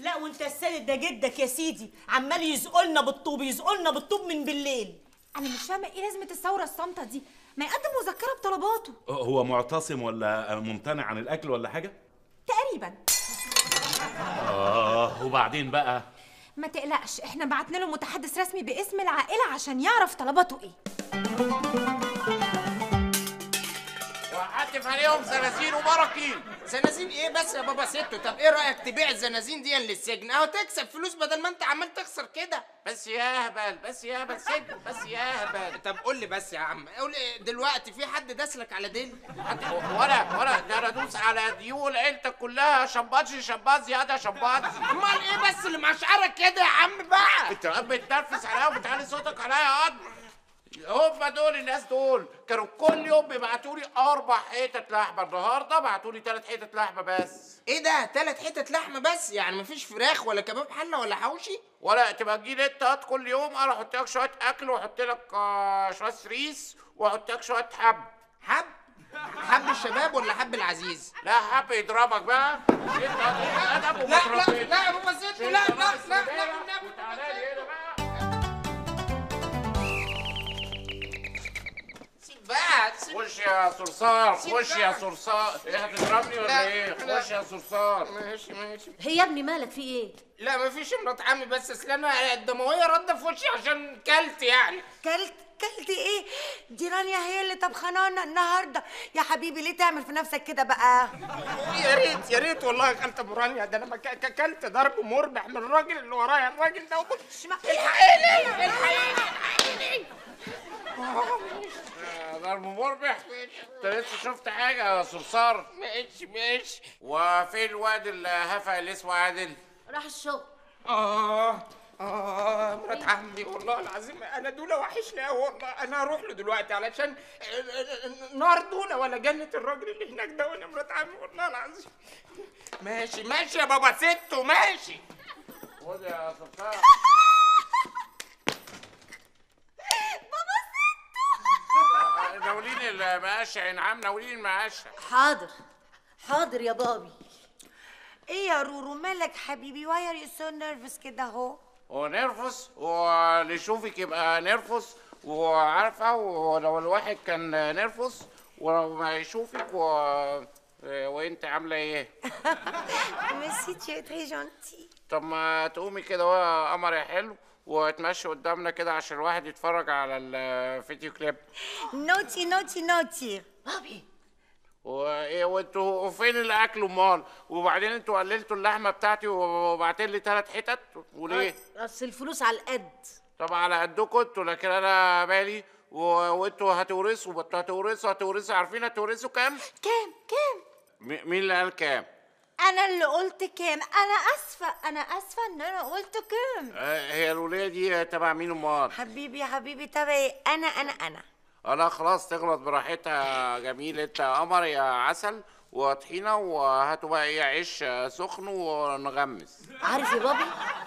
لا وانت السيد ده جدك يا سيدي عمال يزقلنا بالطوب يزقلنا بالطوب من بالليل انا مش فاهمه ايه لازمه الثوره الصامته دي ما يقدم مذكره بطلباته هو معتصم ولا ممتنع عن الاكل ولا حاجه تقريبا اه وبعدين بقى ما تقلقش احنا بعتنا له متحدث رسمي باسم العائله عشان يعرف طلباته ايه وهحتف عليهم زنازين وبراكين زنازين ايه بس يا بابا ستو طب ايه رايك تبيع الزنازين دي للسجن اهو تكسب فلوس بدل ما انت عمال تخسر كده بس يا هبل بس يا هبل سجن بس يا هبل طب قول لي بس يا عم قول لي دلوقتي في حد داسلك على ديل ولا ولا ده انا ادوس على ديول عيلتك كلها شمباتشي شمبازي هذا شمبازي امال ايه بس اللي مشعرك كده يا عم بقى انت بتنرفز عليا وبتعلي صوتك عليا يا قد هم دول الناس دول كانوا كل يوم بيبعتوا لي اربع حتت لحمه النهارده بعتوا لي ثلاث حتت لحمه بس ايه ده تلات حتت لحمه بس يعني مفيش فراخ ولا كباب حله ولا حوشي ولا تبقى تجيلي انت هات كل يوم انا احط لك شويه اكل واحط لك آه، شويه سريس واحط لك شويه حب حب حب الشباب ولا حب العزيز لا حب يضربك بقى انت ادب لا لا لا يا بابا ستو لا لا لا لا وتعالى لي هنا بقى سيب بقى سيب خش يا صرصار خش يا صرصار ايه هتضربني ولا لا، ايه لا. خش يا صرصار ماشي ماشي هي يا ابني مالك في ايه لا مفيش مرات عمي بس اصل انا الدمويه رده في وشي عشان كلت يعني كلت كلت ايه دي رانيا هي اللي طبخانانا النهارده يا حبيبي ليه تعمل في نفسك كده بقى يا ريت يا ريت والله يا خالة ابو رانيا ده انا ما ك- ك- كلت ضرب مربح من الراجل اللي ورايا الراجل ده الحقيني الحقيني الحقيني آه، ضرب مربح انت لسه شفت حاجه يا صرصار ماشي ماشي وفين الواد الهفا اللي اسمه عادل راح الشغل اه اه مرات عمي والله العظيم انا دولة وحشني قوي والله انا هروح له دلوقتي علشان نار دولة ولا جنة الراجل اللي هناك ده وانا مرات عمي والله العظيم ماشي ماشي يا بابا ستو ماشي خد يا صرصار بابا ناولين المقاش يا انعام ناولين المقاش حاضر حاضر يا بابي ايه يا رورو مالك حبيبي واي ار يو سو نيرفس كده اهو ونرفس واللي يشوفك يبقى نرفس وعارفه ولو الواحد كان نرفس ولو ما يشوفك و... وانت عامله ايه ميرسي tu es très gentil طب ما تقومي كده بقى قمر يا حلو وتمشي قدامنا كده عشان الواحد يتفرج على الفيديو كليب نوتي نوتي نوتي بابي وايه وانتوا وفين الاكل امال وبعدين انتوا قللتوا اللحمه بتاعتي وبعتين لي ثلاث حتت وليه اصل الفلوس على القد طبعا على قدكم انتوا لكن انا مالي و... وانتوا هتورثوا انتوا هتورثوا هتورثوا عارفين هتورثوا كام؟ كام كام م... مين اللي قال كام؟ انا اللي قلت كام انا اسفه انا اسفه ان انا قلت كام آه، هي الوليه دي تبع مين امال؟ حبيبي يا حبيبي تبعي انا انا انا انا خلاص تغلط براحتها جميل انت يا قمر يا عسل وطحينه وهاتوا بقى ايه عيش آه، سخن ونغمس عارف يا بابي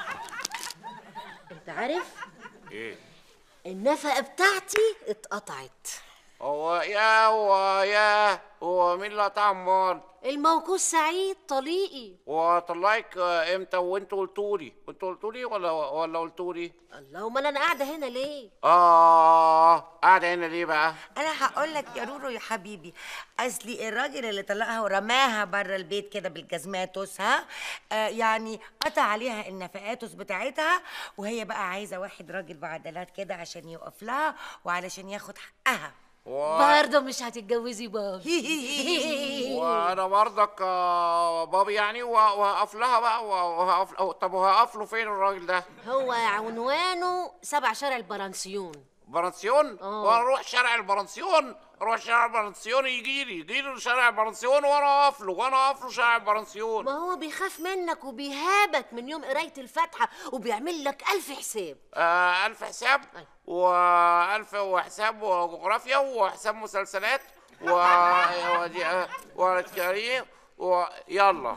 انت عارف ايه؟ النفقه بتاعتي اتقطعت هو يا هو يا هو مين اللي قطع امال؟ الموقوف سعيد طليقي وطلعك آه، امتى وانتوا قلتولي؟ انتوا قلتولي ولا ولا قلتولي؟ اللهم انا قاعده هنا ليه اه قاعده هنا ليه بقى؟ انا هقول لك يا رورو يا حبيبي اصلي الراجل اللي طلقها ورماها بره البيت كده بالجزماتوس ها آه يعني قطع عليها النفقاتوس بتاعتها وهي بقى عايزه واحد راجل بعدلات كده عشان يقف لها وعلشان ياخد حقها و... برضه مش هتتجوزي بابي وانا برضك آه، بابي يعني و- وهقف لها بقى و- وهقف طب وهقف له فين الراجل ده؟ هو عنوانه سبع شارع البرانسيون برانسيون؟ آه. وانا اروح شارع البرانسيون اروح شارع البرانسيون يجي لي يجي لي شارع البرانسيون وانا اقف له وانا اقف له شارع البرانسيون ما هو بيخاف منك وبيهابك من يوم قرايه الفاتحه وبيعمل لك الف حساب آه ألف حساب أيوة. وألف وحساب وجغرافيا وحساب مسلسلات و ودي آه، وكاريه ويلا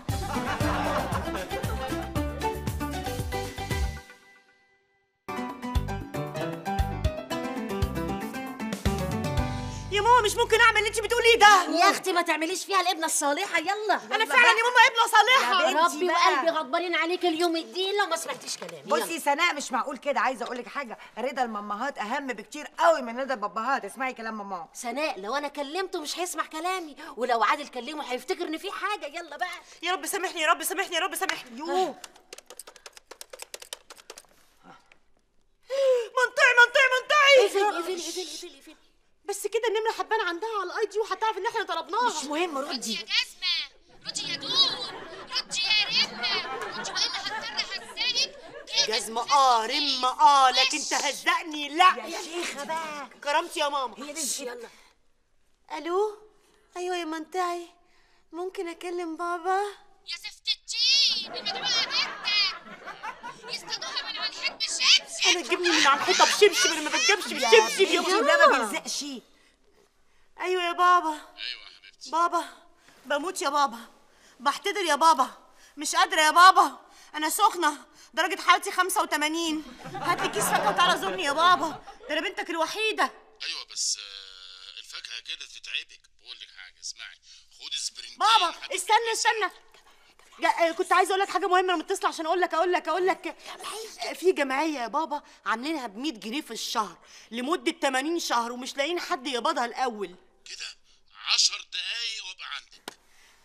يا ماما ماما مش ممكن اعمل اللي انت بتقوليه ده يا اختي ما تعمليش فيها الابنه الصالحه يلا انا فعلا يا ماما ابنه صالحه يا بنتي ربي بقى. وقلبي غضبانين عليك اليوم الدين لو ما سمعتيش كلامي يلا. بصي سناء مش معقول كده عايزه اقول لك حاجه رضا المامهات اهم بكتير قوي من رضا الباباهات اسمعي كلام ماما سناء لو انا كلمته مش هيسمع كلامي ولو عادل كلمه هيفتكر ان في حاجه يلا بقى يا رب سامحني يا رب سامحني يا رب سامحني يوه منطقي منطقي منطقي اقفلي اقفلي اقفلي اقفلي اقفلي بس كده النمره حبان عندها على الاي دي وهتعرف ان احنا طلبناها مش مهم ردي ردي يا جزمة ردي يا دور ردي يا رمة ردي والا هضطر اهزقك كده جزمة اه رمة اه لكن تهزقني لا يا شيخة بقى كرامتي يا ماما هي دي يلا الو ايوه يا منتعي ممكن اكلم بابا يا زفت الدين المدعوة جدا يصطادوها من على الحيط بشبشب انا تجيبني من على الحيطه بشبشب انا ما بتجيبش بشبشب يا بنتي ده ما ماما بيلزقش ايوه يا بابا ايوه يا حبيبتي بابا بموت يا بابا بحتضر يا بابا مش قادره يا بابا انا سخنه درجه حرارتي 85 هات لي كيس فاكهه وتعالى زورني يا بابا ده انا بنتك الوحيده ايوه بس آه، الفاكهه كده تتعبك بقول لك حاجه اسمعي خدي سبرنتين بابا حاجة استنى استنى جا- آه، كنت عايزه اقول لك حاجه مهمه انا متصله عشان اقول لك اقول لك اقول لك آه، في جمعيه يا بابا عاملينها ب 100 جنيه في الشهر لمده 80 شهر ومش لاقيين حد يقبضها الاول كده 10 دقايق وابقى عندك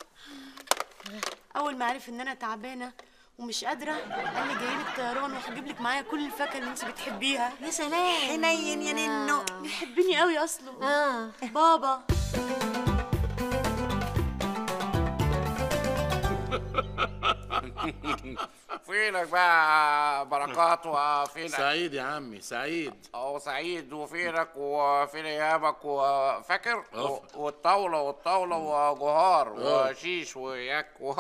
اول ما عرف ان انا تعبانه ومش قادره قال لي جاي لك طيران وهجيب لك معايا كل الفاكهه اللي انت بتحبيها يا سلام حنين يا ننو بيحبني قوي اصله اه بابا فينك بقى بركات وفينك سعيد يا عمي سعيد او سعيد وفينك وفين ايامك وفاكر اه. و- والطاوله والطاوله وجهار اه. وشيش وياك و...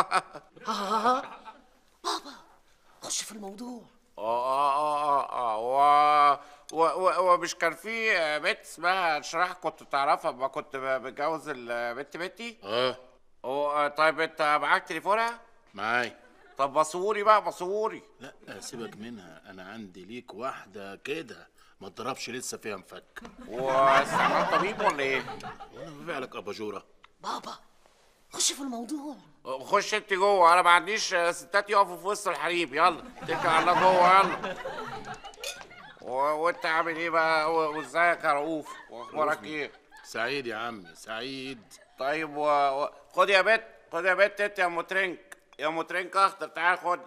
خش في الموضوع اه اه اه اه و... و... و... ومش كان في بنت اسمها شرح كنت تعرفها ما كنت متجوز البنت بنتي اه و... طيب انت معاك تليفونها معاي طب بصوري بقى بصوري لا سيبك منها انا عندي ليك واحده كده ما تضربش لسه فيها مفك واستعمال طبيب ولا ايه وانا ببيع لك اباجوره بابا خش في الموضوع خش انت جوه انا ما عنديش ستات يقفوا في وسط الحريم يلا اتكل على الله جوه يلا و... وانت عامل ايه بقى و- وازيك يا رؤوف واخبارك ايه سعيد يا عمي سعيد طيب و... و... خد يا بت خد يا بت انت يا ام ترنك يا ام ترنك اخضر تعال خد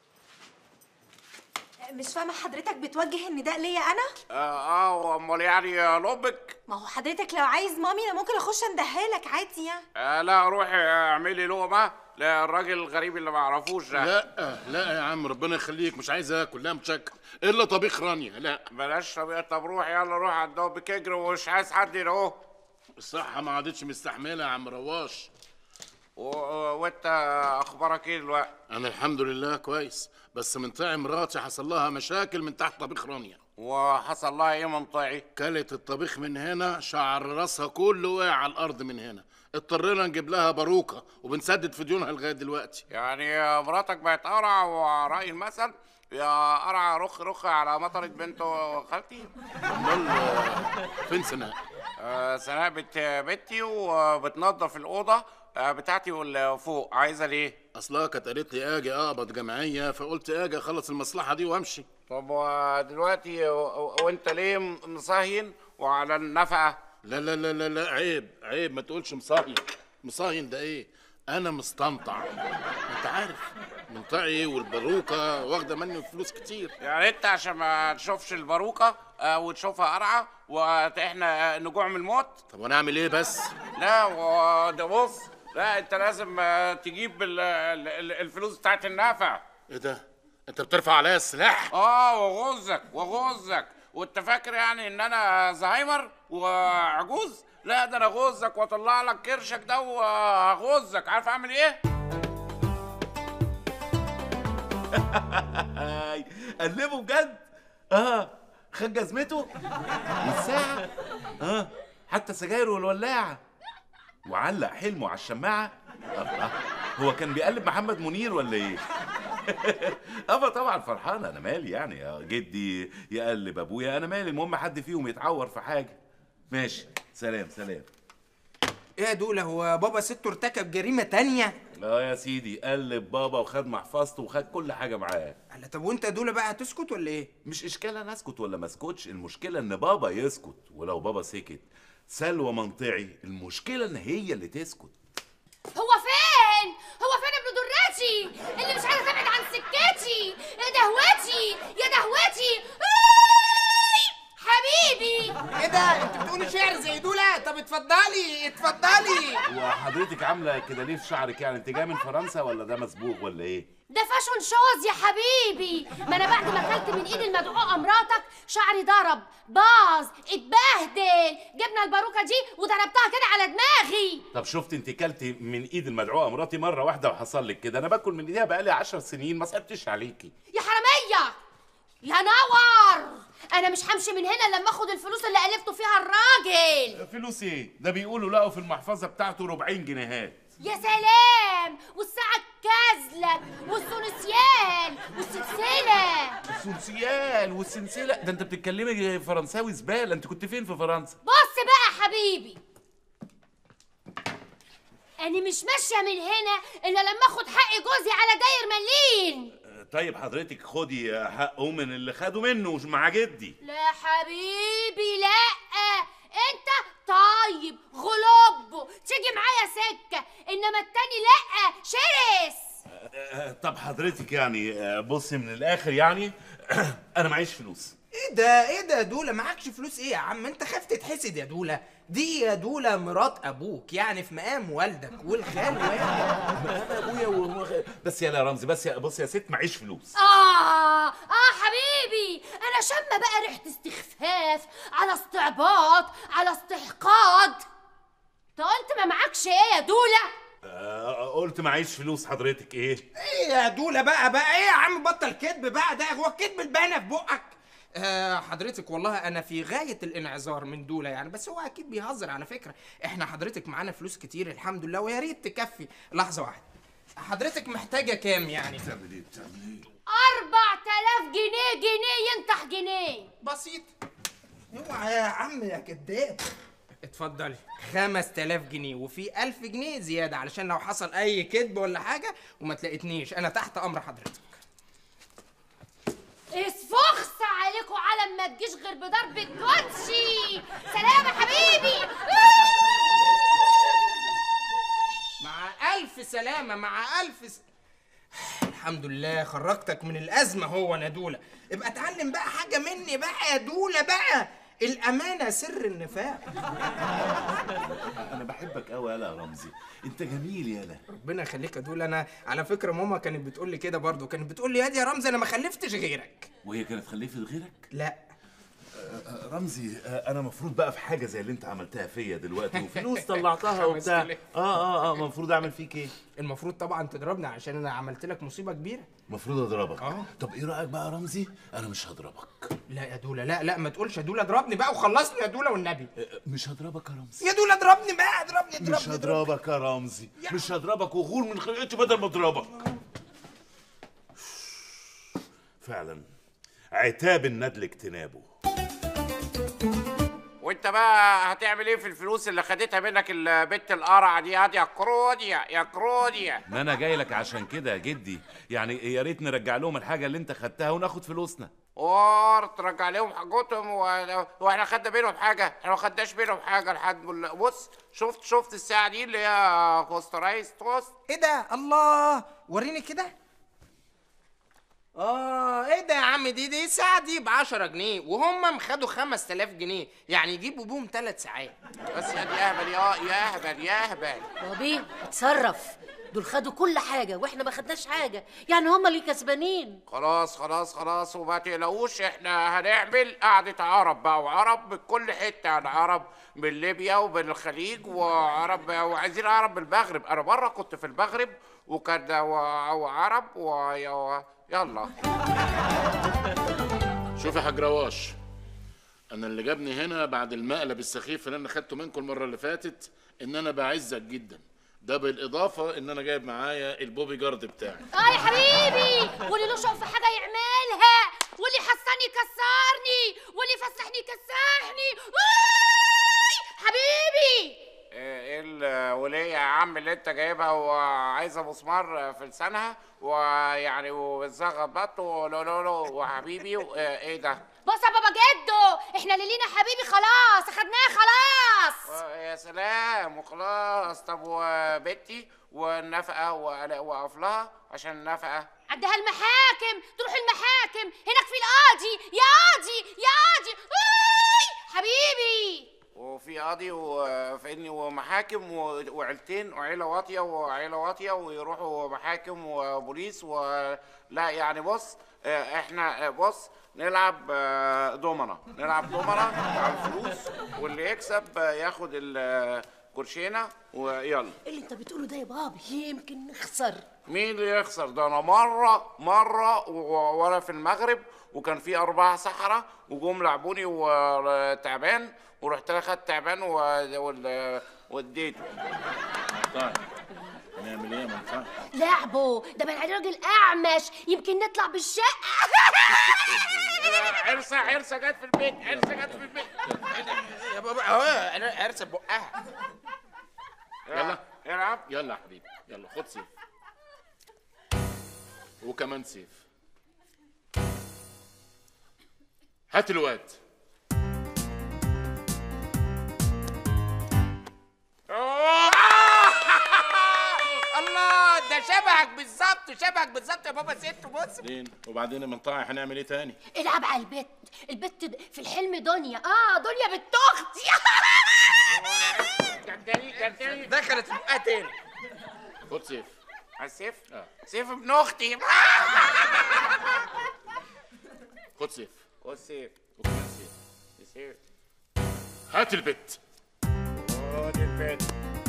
مش فاهمه حضرتك بتوجه النداء ليا انا اه اه وامال يعني لبك ما هو حضرتك لو عايز مامي انا ممكن اخش اندهالك عادي يعني آه لا روحي اعملي لقمه للراجل الغريب اللي ما اعرفوش ده لا لا يا عم ربنا يخليك مش عايز اكل لا متشكر الا طبيخ رانيا لا بلاش طبيعة طب روح يلا روح على الدوب اجري ومش عايز حد يلاقوه الصحه ما عادتش مستحمله يا عم رواش و... وانت اخبارك ايه دلوقتي انا الحمد لله كويس بس من طاعي مراتي حصل لها مشاكل من تحت طبيخ رانيا وحصل لها ايه منطقي كلت الطبيخ من هنا شعر راسها كله وقع على الارض من هنا اضطرينا نجيب لها باروكه وبنسدد في ديونها لغايه دلوقتي يعني مراتك بقت قرع ورأي المثل يا قرع رخ رخ على مطرة بنت خالتي امال آه، فين سناء آه سناء بنت بنتي وبتنظف الأوضة آه بتاعتي واللي فوق عايزة ليه؟ اصلها كانت قالت لي اجي اقبض جمعيه فقلت اجي اخلص المصلحه دي وامشي طب ودلوقتي و- و- وانت ليه مصهين وعلى النفقة؟ لا لا لا لا لا عيب عيب ما تقولش مصاين مصاين ده ايه انا مستنطع انت عارف منطعي والباروكه واخده مني فلوس كتير يعني انت عشان ما تشوفش الباروكة آه وتشوفها قرعة واحنا نجوع من الموت طب وانا اعمل ايه بس لا وده بص لا انت لازم آه، تجيب ال- ال- ال- الفلوس بتاعت النفع ايه ده انت بترفع عليا السلاح اه وغزك وغزك وانت فاكر يعني ان انا زهايمر وعجوز لا ده انا غزك واطلع لك كرشك ده وهغزك عارف اعمل ايه هاي قلبه بجد اه خد جزمته والساعة اه حتى سجايره والولاعة وعلق حلمه على الشماعة الله هو كان بيقلب محمد منير ولا ايه؟ ابا طبعا فرحان انا مالي يعني يا جدي يقلب ابويا انا مالي المهم حد فيهم يتعور في حاجة ماشي سلام سلام ايه يا دوله هو بابا ستو ارتكب جريمه تانية اه يا سيدي قلب بابا وخد محفظته وخد كل حاجه معاه قال طب وانت يا دوله بقى هتسكت ولا ايه مش اشكال انا اسكت ولا ما اسكتش المشكله ان بابا يسكت ولو بابا سكت سلوى منطعي المشكله ان هي اللي تسكت هو فين هو فين ابن دراتي اللي مش عايز ابعد عن سكتي يا دهوتي يا دهوتي آي! حبيبي ايه ده انت بتقولي شعر زي دوله طب اتفضلي اتفضلي وحضرتك عامله كده ليه في شعرك يعني انت جايه من فرنسا ولا ده مسبوغ ولا ايه ده فاشون شوز يا حبيبي ما انا بعد ما اكلت من ايد المدعوقه مراتك شعري ضرب باظ اتبهدل جبنا الباروكه دي وضربتها كده على دماغي طب شفت انت كلتي من ايد المدعوقه مراتي مره واحده وحصل لك كده انا باكل من ايديها بقالي عشر سنين ما صعبتش عليكي يا حراميه يا نور انا مش همشي من هنا لما اخد الفلوس اللي قلبته فيها الراجل فلوس ايه ده بيقولوا لقوا في المحفظه بتاعته 40 جنيهات يا سلام والساعة الكازلة والسونسيال والسلسلة السنسيال والسلسله ده انت بتتكلمي فرنساوي زباله انت كنت فين في فرنسا بص بقى يا حبيبي أنا مش ماشية من هنا إلا لما آخد حق جوزي على داير مليين طيب حضرتك خدي حقه من اللي خده منه مع جدي لا حبيبي لا انت طيب غلب تيجي معايا سكة انما التاني لا شرس آه، طب حضرتك يعني آه، بصي من الاخر يعني انا معيش فلوس ايه ده ايه ده يا دوله معكش فلوس ايه يا عم انت خايف تتحسد يا دوله دي يا دوله مرات ابوك يعني في مقام والدك والخال واحد انا ابويا وهو غ- بس يا لا رمزي بس يا بص يا ست معيش فلوس اه اه حبيبي انا شامه بقى ريحه استخفاف على استعباط على استحقاد انت قلت ما معكش ايه يا دوله آه، قلت معيش فلوس حضرتك ايه ايه يا دوله بقى بقى ايه يا عم بطل كذب بقى ده هو الكذب البانه في بقك آه حضرتك والله انا في غايه الانعذار من دوله يعني بس هو اكيد بيهزر على فكره احنا حضرتك معانا فلوس كتير الحمد لله ويا ريت تكفي لحظه واحده حضرتك محتاجه كام يعني بتعمل ايه بتعمل ايه أربع تلاف جنيه جنيه ينطح جنيه بسيط اوعى يا عم يا كداب اتفضلي 5000 جنيه وفي 1000 جنيه زياده علشان لو حصل اي كذب ولا حاجه وما تلاقيتنيش انا تحت امر حضرتك اسفخس عليكم على ما تجيش غير بضرب الكوتشي سلام يا حبيبي مع ألف سلامة مع ألف س... الحمد لله خرجتك من الأزمة هو ندولة ابقى اتعلم بقى حاجة مني بقى يا دولة بقى الأمانة سر النفاق انا بحبك قوي يالا يا رمزي انت جميل يالا ربنا يخليك يا دولة أنا على فكرة ماما كانت بتقول لي كده برضو كانت بتقول لي يا دي يا رمزي أنا ما خلفتش غيرك وهي كانت خلفت غيرك لا آه، رمزي آه، انا مفروض بقى في حاجه زي اللي انت عملتها فيا دلوقتي وفلوس طلعتها وبتاع خمس اه اه اه المفروض اعمل فيك ايه المفروض طبعا تضربني عشان أنا عملت لك مصيبة كبيرة المفروض اضربك آه. طب ايه رايك بقى يا رمزي انا مش هضربك لا يا دولة لا لا ما تقولش يا دولة اضربني بقى وخلصني يا دولة والنبي آه، مش هضربك يا رمزي يا دولة اضربني بقى اضربني اضربني مش هضربك يا رمزي مش هضربك وغور من خلقتي بدل ما اضربك فعلا عتاب الندل اجتنابه وانت بقى هتعمل ايه في الفلوس اللي خدتها منك البت القرعه دي هات يا كروديا يا كروديا ما انا جاي لك عشان كده يا جدي يعني يا ريت نرجع لهم الحاجه اللي انت خدتها وناخد فلوسنا اور ترجع لهم حاجتهم و... واحنا خدنا منهم حاجه احنا ما خدناش منهم حاجه لحد ال- بص شفت شفت الساعه دي اللي هي كوسترايز توست ايه ده الله وريني كده اه ايه ده يا عم دي دي الساعة دي ب 10 جنيه وهم خدوا 5000 جنيه يعني يجيبوا بيهم ثلاث ساعات بس يا دي اهبل يا يا اهبل يا اهبل بابي اتصرف دول خدوا كل حاجة واحنا ما خدناش حاجة يعني هما اللي كسبانين خلاص خلاص خلاص وما تقلقوش احنا هنعمل قعدة عرب بقى وعرب من كل حتة يعني عرب من ليبيا ومن الخليج وعرب وعايزين عرب من المغرب انا مرة كنت في المغرب وكان و- وعرب و... يلا شوف يا حاج رواش انا اللي جابني هنا بعد المقلب السخيف اللي انا خدته منكم المره اللي فاتت ان انا بعزك جدا ده بالاضافه ان انا جايب معايا البوبي جارد بتاعي اه يا حبيبي واللي له شوق في حاجه يعملها واللي يحصني يكسرني واللي يفسحني يكسحني آي! حبيبي انت جايبها وعايزه مسمار في لسانها ويعني وبتزغط بط ولولولو وحبيبي و- ايه ده؟ بص يا بابا جدو احنا اللي لينا حبيبي خلاص اخدناه خلاص يا سلام وخلاص طب وبنتي والنفقه وألا- واقف لها عشان النفقه عندها المحاكم تروح المحاكم هناك في القاضي يا قاضي يا قاضي أوي! حبيبي وفي قاضي وفإني ومحاكم و- وعيلتين وعيلة واطية وعيلة واطية ويروحوا محاكم وبوليس ولا يعني بص آه، احنا آه، بص نلعب آه، دومنة نلعب دومنة على الفلوس واللي يكسب آه، ياخد الكرشينة ويلا اللي انت بتقوله ده يا بابا يمكن نخسر مين اللي يخسر ده انا مره مره و- وانا في المغرب وكان في اربعه سحره وجم لعبوني وتعبان ورحت انا خدت تعبان و- وال- واديته طيب هنعمل ايه يا منفعه لعبه ده بين عليه راجل اعمش يمكن نطلع بالشقه عرسه عرسه جت في البيت عرسه جت في البيت يا بابا اهو انا ارسم بقها يلا العب يلا يا حبيبي يلا خد سيف وكمان سيف هات الواد الله ده شبهك بالظبط شبهك بالظبط يا بابا ست بص بعدين وبعدين يا منطقة هنعمل ايه تاني العب على البت البت د- في الحلم دنيا اه دنيا بنت اختي دخلت في بقها تاني خد سيف السيف اه سيف ابن اختي خد سيف خد سيف وكمان سيف سيف هات البت خد البيت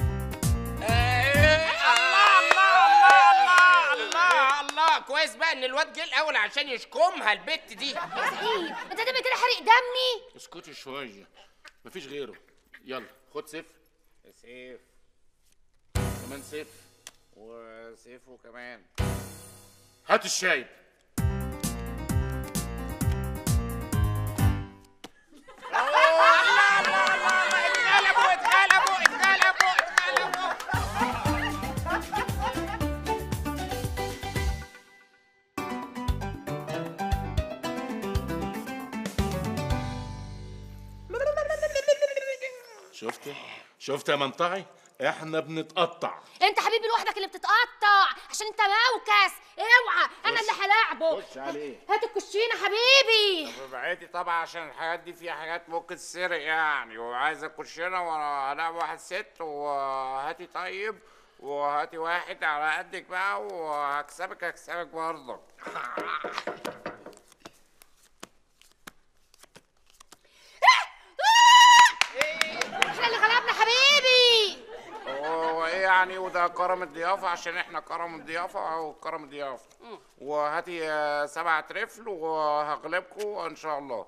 الله الله الله الله الله كويس بقى ان الواد جه الاول عشان يشكمها البت دي يا سعيد انت هتعمل كده حرق دمي اسكتي شوية مفيش غيره يلا خد سيف سيف كمان سيف وسيفه كمان هات الشايب اتغلبوا اتغلبوا اتغلبوا اتغلبوا شفت شفت يا منطعي احنا بنتقطع انت حبيبي لوحدك اللي بتتقطع عشان انت موكس اوعى انا اللي هلاعبه خش عليه هات الكوتشينه حبيبي ببعتي طبعا عشان الحاجات دي فيها حاجات ممكن تسرق يعني وعايزه كوتشينه وانا هلاعب واحد ست وهاتي طيب وهاتي واحد على قدك بقى وهكسبك هكسبك برضه احنا اللي غلبنا حبيبي وايه يعني وده كرم الضيافه عشان احنا كرم الضيافه او كرم الضيافه وهاتي آه، سبعة ترفل وهغلبكم ان شاء الله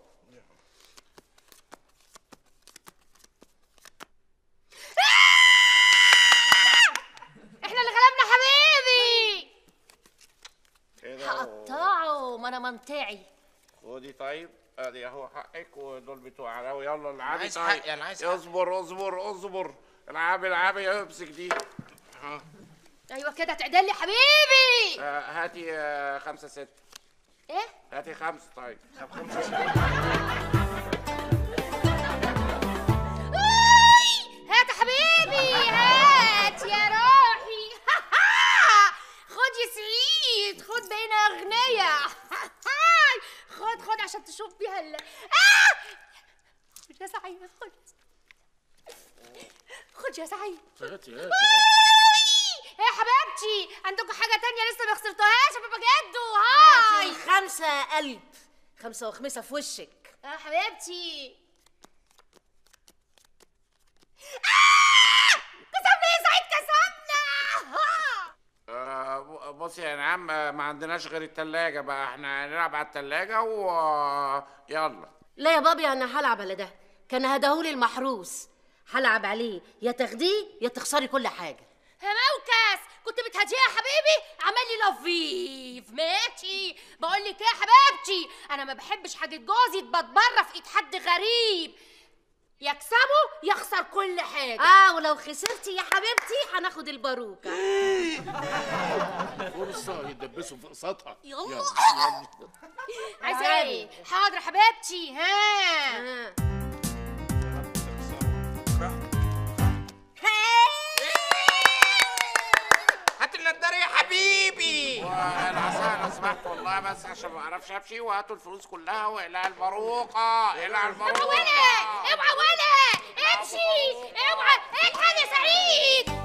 احنا اللي غلبنا حبيبي كده هقطعه ما انا منطعي خدي طيب ادي اهو حقك ودول بتوع علاوي يلا العبي عايز طيب حقي، أنا عايز حقي. اصبر اصبر اصبر العبي العبي امسك دي ها. ايوه كده تعدل لي حبيبي آه، هاتي آه، خمسة ست ايه هاتي خمسة طيب أي! هات يا حبيبي هات يا روحي خد يا سعيد خد بين اغنياء خد خد عشان تشوف بيها ال آه! خد يا سعيد خد خد يا سعيد هاتي هاتي أي! يا حبيبتي عندكم حاجة تانية لسه ما خسرتوهاش يا بابا جدو هاي خمسة قلب خمسة وخمسة في وشك يا حبيبتي آه! كسبنا يا سعيد كسبنا آه، ب- بصي يا نعم آه، ما عندناش غير التلاجة بقى احنا هنلعب على التلاجة و يلا لا يا بابي انا هلعب على ده كان هداهولي المحروس هلعب عليه يا تاخديه يا تخسري كل حاجة يا موكس كنت بتهديه يا حبيبي عمل لي لفيف ماشي بقول لك ايه يا حبيبتي انا ما بحبش حاجه جوزي تبقى بره في ايد حد غريب يكسبوا يخسر كل حاجه اه ولو خسرتي يا حبيبتي هناخد الباروكه فرصه يدبسوا في قسطها يلا. عايزه ايه حاضر حبيبتي ها هات النضاره يا حبيبي العصا لو سمحت والله بس عشان ما اعرفش امشي وهاتوا الفلوس كلها والى الباروقه الى الباروقه ولا اوعى ولا امشي اوعى الحق يا سعيد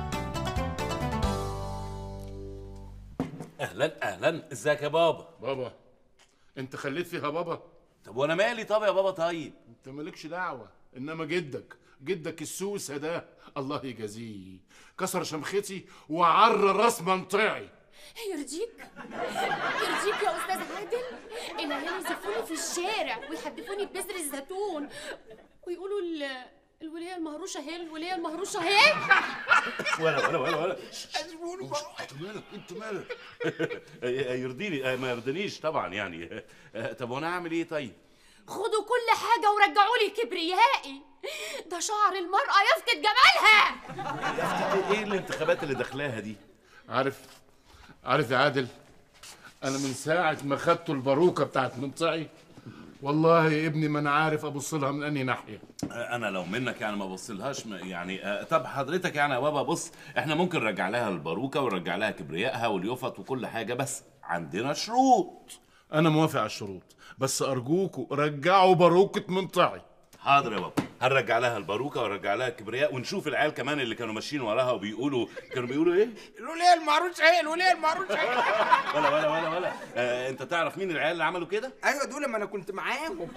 اهلا اهلا ازيك يا بابا بابا انت خليت فيها بابا طب وانا مالي طب يا بابا طيب انت مالكش دعوه انما جدك جدك السوسه ده الله يجازيه كسر شمختي وعر راس منطعي يرضيك يرضيك يا استاذ عادل العيال يزفوني في الشارع ويحدفوني ببذر الزيتون ويقولوا ال الولية المهروشة هي الولية المهروشة هي ولا ولا ولا ولا انت مالك انت مالك يرضيني آه، ما يرضينيش طبعا يعني آه، طب وانا اعمل ايه طيب خدوا كل حاجة ورجعوا لي كبريائي ده شعر المرأة يفقد جمالها ايه الانتخابات اللي داخلاها دي عارف عارف يا عادل انا من ساعه ما خدت الباروكه بتاعت منطعي والله يا ابني ما انا عارف ابص لها من انهي ناحيه آه، انا لو منك يعني ما بصلهاش ما- يعني آه، طب حضرتك يعني يا بابا بص احنا ممكن نرجع لها الباروكه ونرجع لها كبريائها واليفط وكل حاجه بس عندنا شروط انا موافق على الشروط بس ارجوكوا رجعوا باروكه منطعي حاضر يا بابا هنرجع لها الباروكه ونرجع لها الكبرياء ونشوف العيال كمان اللي كانوا ماشيين وراها وبيقولوا كانوا بيقولوا ايه الولية المهروشة هي الولية المهروشة هي ولا ولا ولا ولا آه انت تعرف مين العيال اللي عملوا كده ايوه دول ما انا كنت معاهم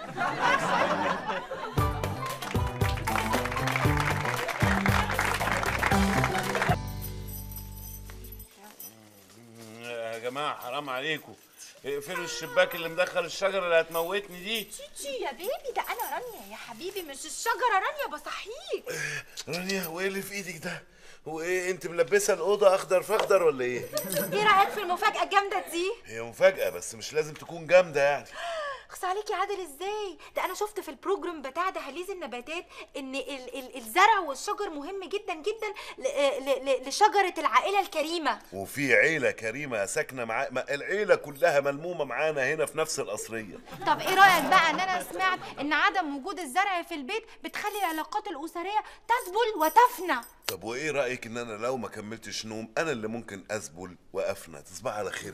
يا جماعه حرام عليكم اقفلوا الشباك اللي مدخل الشجره اللي هتموتني دي تيتي يا بيبي ده انا رانيا يا حبيبي مش الشجره رانيا بصحيك رانيا وايه اللي في ايدك ده؟ وايه انت ملبسه الاوضه اخضر فاخضر ولا ايه؟ ايه رايك في المفاجاه الجامده دي هي مفاجأة بس مش لازم تكون جامدة يعني خص عليك يا عادل ازاي ده انا شفت في البروجرام بتاع دهاليز النباتات ان ال ال الزرع والشجر مهم جدا جدا ل ل ل لشجره العائله الكريمه وفي عيلة كريمة ساكنة مع ما العيلة كلها ملمومة معانا هنا في نفس القصرية طب ايه رايك بقى ان انا سمعت ان عدم وجود الزرع في البيت بتخلي العلاقات الاسريه تذبل وتفنى طب وايه رأيك ان انا لو ما كملتش نوم انا اللي ممكن اذبل وافنى تصبح على خير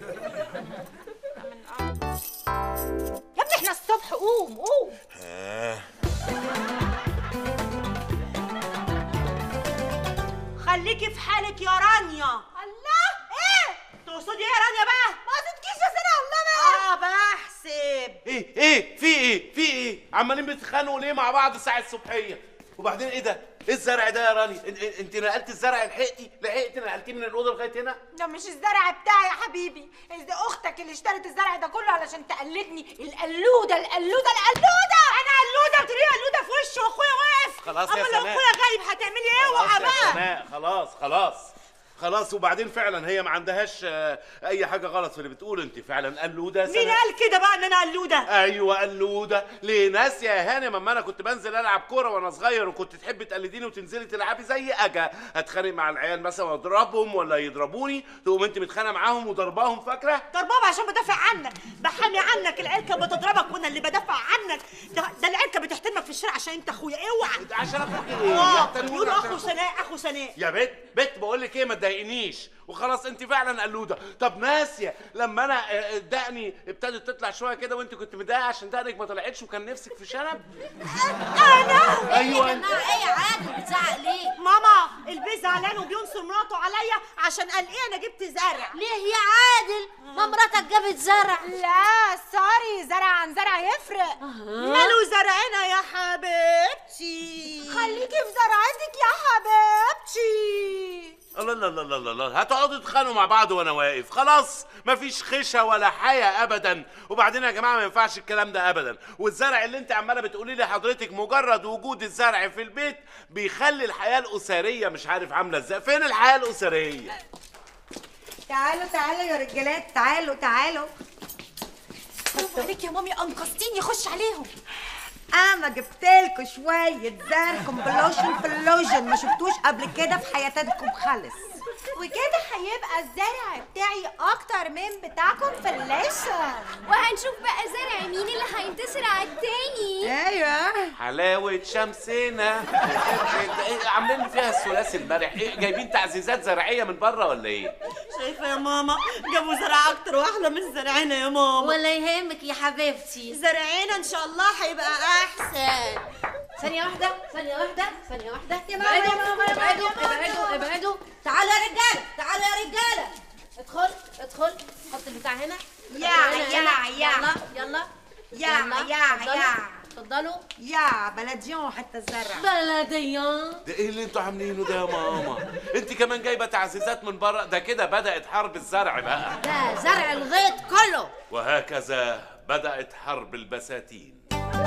يا ابني احنا الصبح قوم قوم ها خليكي في حالك يا رانيا الله ايه تقصدي ايه يا رانيا بقى ما تتكيش يا سنه الله بقى اه بحسب ايه ايه في ايه في ايه عمالين بتتخانقوا ليه مع بعض الساعه الصبحيه وبعدين ايه ده ايه الزرع ده يا راني إن- إن- انت نقلت الزرع لحقتي لحقتي نقلتيه من الاوضه لغايه هنا ده مش الزرع بتاعي يا حبيبي ده اختك اللي اشترت الزرع ده كله علشان تقلدني القلوده القلوده القلوده انا قلوده بتقولي قلوده في وشه واخويا واقف خلاص يا اما لو سناء. اخويا غايب هتعملي ايه اوعى خلاص يا بقى سناء خلاص خلاص خلاص وبعدين فعلا هي ما عندهاش آه، اي حاجه غلط في اللي بتقول انت فعلا قلوده يا مين سناء قال كده بقى ان انا قلوده ايوه قلوده ليه ناس يا هانم اما انا كنت بنزل العب كوره وانا صغير وكنت تحبي تقلديني وتنزلي تلعبي زي اجا اتخانق مع العيال مثلا واضربهم ولا يضربوني تقوم انت متخانقه معاهم وضرباهم فاكره ضربابة عشان بدافع عنك بحامي عنك العيال كانت بتضربك وانا اللي بدافع عنك ده, ده العيال كانت بتحترمك في الشارع عشان انت اخويا اوعى عشان اخوك ايه اه يحترموني يقولوا عشان اخو سناء اخو سناء يا بت بت بقول لك ايه ما تضايقنيش وخلاص انت فعلا قلوده طب ناسيه لما انا آه، دقني ابتدت تطلع شويه كده وانت كنت مضايقه عشان دقنك ما طلعتش وكان نفسك في شنب انا ايوه يا انت جماعه ايه يا عادل بتزعق ليه ماما البيه زعلان وبينصر مراته عليا عشان قال ايه انا جبت زرع ليه يا عادل ما مراتك جابت زرع لا سوري زرع عن زرع يفرق ماله زرعنا يا حبيبتي خليكي في زرعتك يا حبيبتي الله لا لا لا لا لا هتقعدوا تتخانقوا مع بعض وانا واقف خلاص مفيش خشة ولا حياة ابدا وبعدين يا جماعه ما ينفعش الكلام ده ابدا والزرع اللي انت عماله بتقولي لي حضرتك مجرد وجود الزرع في البيت بيخلي الحياه الاسريه مش عارف عامله ازاي فين الحياه الاسريه تعالوا تعالوا يا رجالات تعالوا تعالوا برافو عليك يا مامي انقذتيني خش عليهم اما جبتلكوا شويه زرع كومبلوشن في اللوجن ما شفتوش قبل كده في حياتكم خالص وكده هيبقى الزرع بتاعي اكتر من بتاعكم في الليشن وهنشوف بقى زرع مين اللي هينتصر على التاني ايوه حلاوة شمسنا إيه، عاملين فيها الثلاثي المرح ايه جايبين تعزيزات زراعية من بره ولا ايه؟ شايفه يا ماما جابوا زرع اكتر واحلى من زرعنا يا ماما ولا يهمك يا حبيبتي زرعنا ان شاء الله هيبقى احسن ثانية واحدة ثانية واحدة ثانية واحدة يا ماما، يا ابعدوا ماما، يا ماما، ابعدوا يا ماما. ابعدوا ابعدوا تعالوا يا رجالة تعالوا يا رجالة ادخل ادخل حط البتاع هنا يا، هنا، يا، هنا. يا. يلا يلا يا، يلا، يا، اتفضلوا، يا. اتفضلوا يا بلديون حتى الزرع بلديان ده ايه اللي انتوا عاملينه ده يا ماما؟ انت كمان جايبة تعزيزات من بره ده كده بدأت حرب الزرع بقى ده زرع الغيط كله وهكذا بدأت حرب البساتين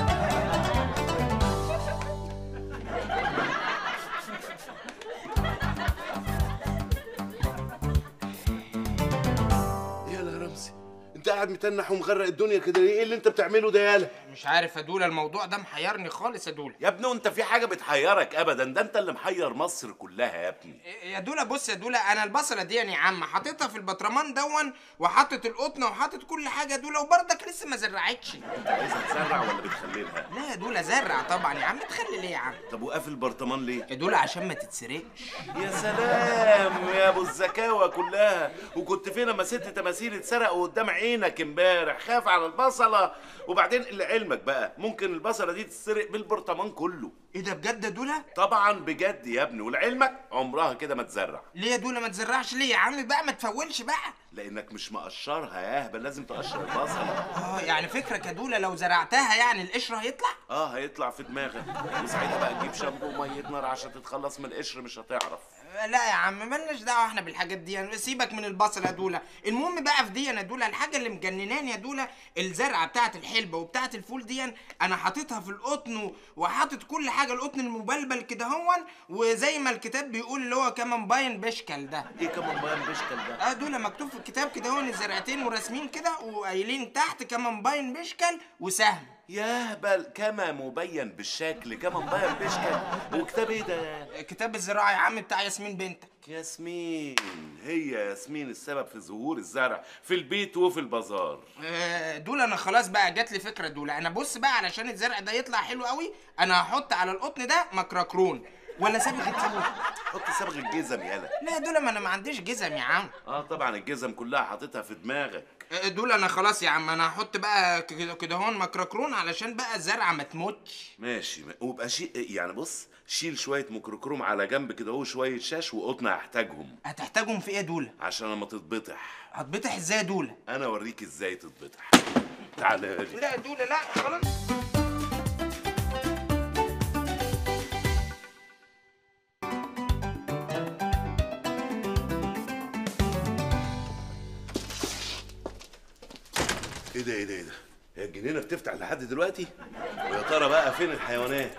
يالا يا رمزي انت قاعد متنح ومغرق الدنيا كده ليه ايه اللي انت بتعمله ده يالا مش عارف يا دولا الموضوع ده محيرني خالص يا دولا يا ابني وانت في حاجة بتحيرك ابدا ده انت اللي محير مصر كلها يا ابني يا دولا بص يا دولا انا البصله دي يا عم حاططها في البطرمان دون وحاطط القطنه وحاطط كل حاجه يا دولا وبرضك لسه ما زرعتش انت عايزها تزرع ولا بتخللها؟ لا يا دولا زرع طبعا يا عم تخلي ليه يا عم طب وقافل البرطمان ليه؟ يا دولا عشان ما تتسرقش يا سلام يا ابو الزكاوة كلها وكنت فين لما ست تماثيل اتسرقوا قدام عينك امبارح خاف على البصلة وبعدين لعلمك بقى ممكن البصلة دي تتسرق بالبرطمان كله ايه ده بجد يا دولا طبعا بجد يا ابني ولعلمك عمرها كده ما تزرع ليه يا دولا ما تزرعش ليه يا عم بقى ما تفولش بقى لانك مش مقشرها يا اهبل لازم تقشر البصلة اه يعني فكرك يا دولا لو زرعتها يعني القشر هيطلع اه هيطلع في دماغك وساعتها بقى تجيب شامبو ومية نار عشان تتخلص من القشر مش هتعرف لا يا عم مالناش دعوه احنا بالحاجات دي سيبك من البصل يا دولا المهم بقى في دي يا دولا الحاجه اللي مجنناني يا دولا الزرعه بتاعه الحلبه وبتاعه الفول دي انا حاططها في القطن و- وحاطط كل حاجه القطن المبلبل كده هون وزي ما الكتاب بيقول اللي هو كمان باين بشكل ده ايه كمان باين بشكل ده اه دول مكتوب في الكتاب كده هون الزرعتين ورسمين كده وقايلين تحت كمان باين بشكل وسهم يهبل كما مبين بالشكل كما مبين بشكل وكتاب ايه ده كتاب الزراعه يا عم بتاع ياسمين بنتك ياسمين هي ياسمين السبب في ظهور الزرع في البيت وفي البازار آه، دول انا خلاص بقى جات لي فكره دول انا بص بقى علشان الزرع ده يطلع حلو قوي انا هحط على القطن ده مكركرون ولا صبغه ليمون حط صبغ الجزم يالا لا دول ما انا ما عنديش جزم يا عم اه طبعا الجزم كلها حاططها في دماغك آه، دول انا خلاص يا عم انا هحط بقى كده كده هون مكركرون علشان بقى الزرعه ما تموتش ماشي ويبقى شيء يعني بص شيل شويه ميكروكروم على جنب كده اهو شويه شاش وقطن هحتاجهم هتحتاجهم في ايه دول عشان لما تتبطح هتبطح ازاي دول انا اوريك ازاي تتبطح تعالى لي لا دول لا خلاص ايه ده ايه ده ايه ده هي الجنينه بتفتح لحد دلوقتي ويا ترى بقى فين الحيوانات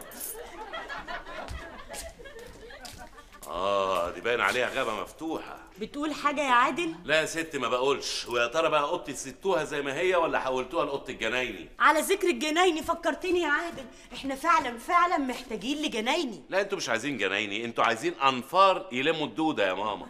اه دي باين عليها غابه مفتوحه بتقول حاجه يا عادل لا يا ست ما بقولش ويا ترى بقى اوضتي سبتوها زي ما هي ولا حولتوها لاوضه الجنايني على ذكر الجنايني فكرتني يا عادل احنا فعلا فعلا محتاجين لجنايني لا انتوا مش عايزين جنايني انتوا عايزين انفار يلموا الدوده يا ماما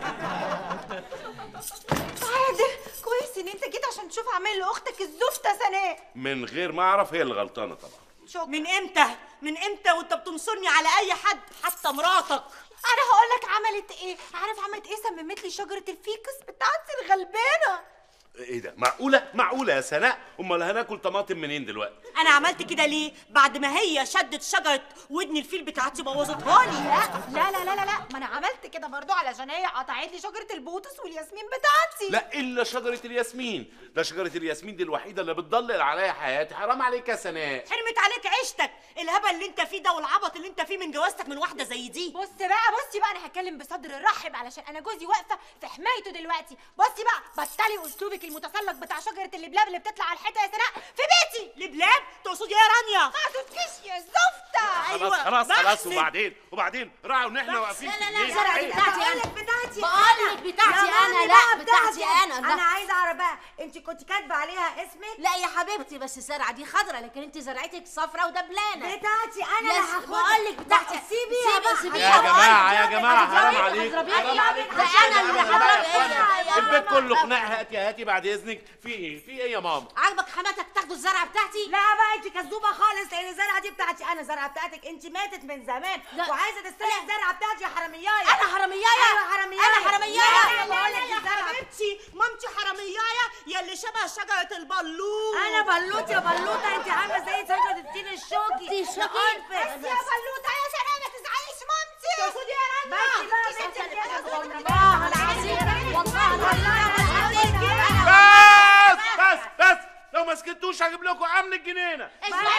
عادل كويس ان انت جيت عشان تشوف اعمال لاختك الزفته سناء من غير ما اعرف هي اللي غلطانه طبعا شكرا من امتى من امتى وانت بتنصرني على اي حد حتى مراتك انا هقول لك عملت ايه عارف عملت ايه سممت لي شجره الفيكس بتاعتي الغلبانه ايه ده معقوله معقوله يا سناء امال هناكل طماطم منين دلوقتي انا عملت كده ليه بعد ما هي شدت شجره ودن الفيل بتاعتي بوظتها لي لا لا لا لا لا ما انا عملت كده برضو علشان هي قطعت لي شجره البوتس والياسمين بتاعتي لا الا شجره الياسمين ده شجره الياسمين دي الوحيده اللي بتضلل عليا حياتي حرام عليك يا سناء حرمت عليك عيشتك الهبل اللي انت فيه ده والعبط اللي انت فيه من جوازتك من واحده زي دي بص بقى بصي بقى انا هتكلم بصدر رحب علشان انا جوزي واقفه في حمايته دلوقتي بصي بقى بطلي اسلوبك المتسلق بتاع شجره اللبلاب اللي بتطلع على الحيطه يا سناء في بيتي لبلاب تقصدي ايه يا رانيا ما تسكتش يا زفته مامتك خلاص خلاص خلاص بحسب. وبعدين وبعدين راعوا ان احنا واقفين لا في لا لا جنينة. زرعتي عيب. بتاعتي بقول انا لك بتاعتي بقول لك بتاعتي يا انا مامي لا بقى بتاعتي انا انا لا عايزه اعرف بقى انت كنت كاتبه عليها اسمك لا يا حبيبتي بس الزرعه دي خضرة لكن انت زرعتك صفرة ودبلانه بتاعتي انا يا اللي س- هاخدها بقول لك بتاعتي سيبيها سيبي- بقى. سيبيها يا بقى. جماعة يا جماعة حرام هتضربيني؟ عليك هتضربيني؟ حرام عليك ده انا اللي هضرب البيت ايه كله خناق هاتي هاتي بعد اذنك في ايه في ايه يا ماما عاجبك حماتك تاخدوا الزرعه بتاعتي لا بقى انت كذوبه خالص لان الزرعه دي بتاعتي انا الزرعه بتاعتك انت ماتت من زمان لا. وعايزه تستلقي الزرعه بتاعتي يا حراميايه انا حراميايه ايوه حراميايه انا حراميايه لا بقول لك يا الزرعه حبيبتي مامتي حراميايه يلي شبه شجره البلوط انا بلوط يا بلوطه انت عامله زي شجره التين الشوكي التين الشوكي؟ لأنفك. بس يا بلوطه يا سلام ما تزعليش مامتي خدي يا رنا بس بقى بنتك كده والله العظيم والله العظيم بس بس بس لو ما سكتوش هجيب لكم امن الجنينه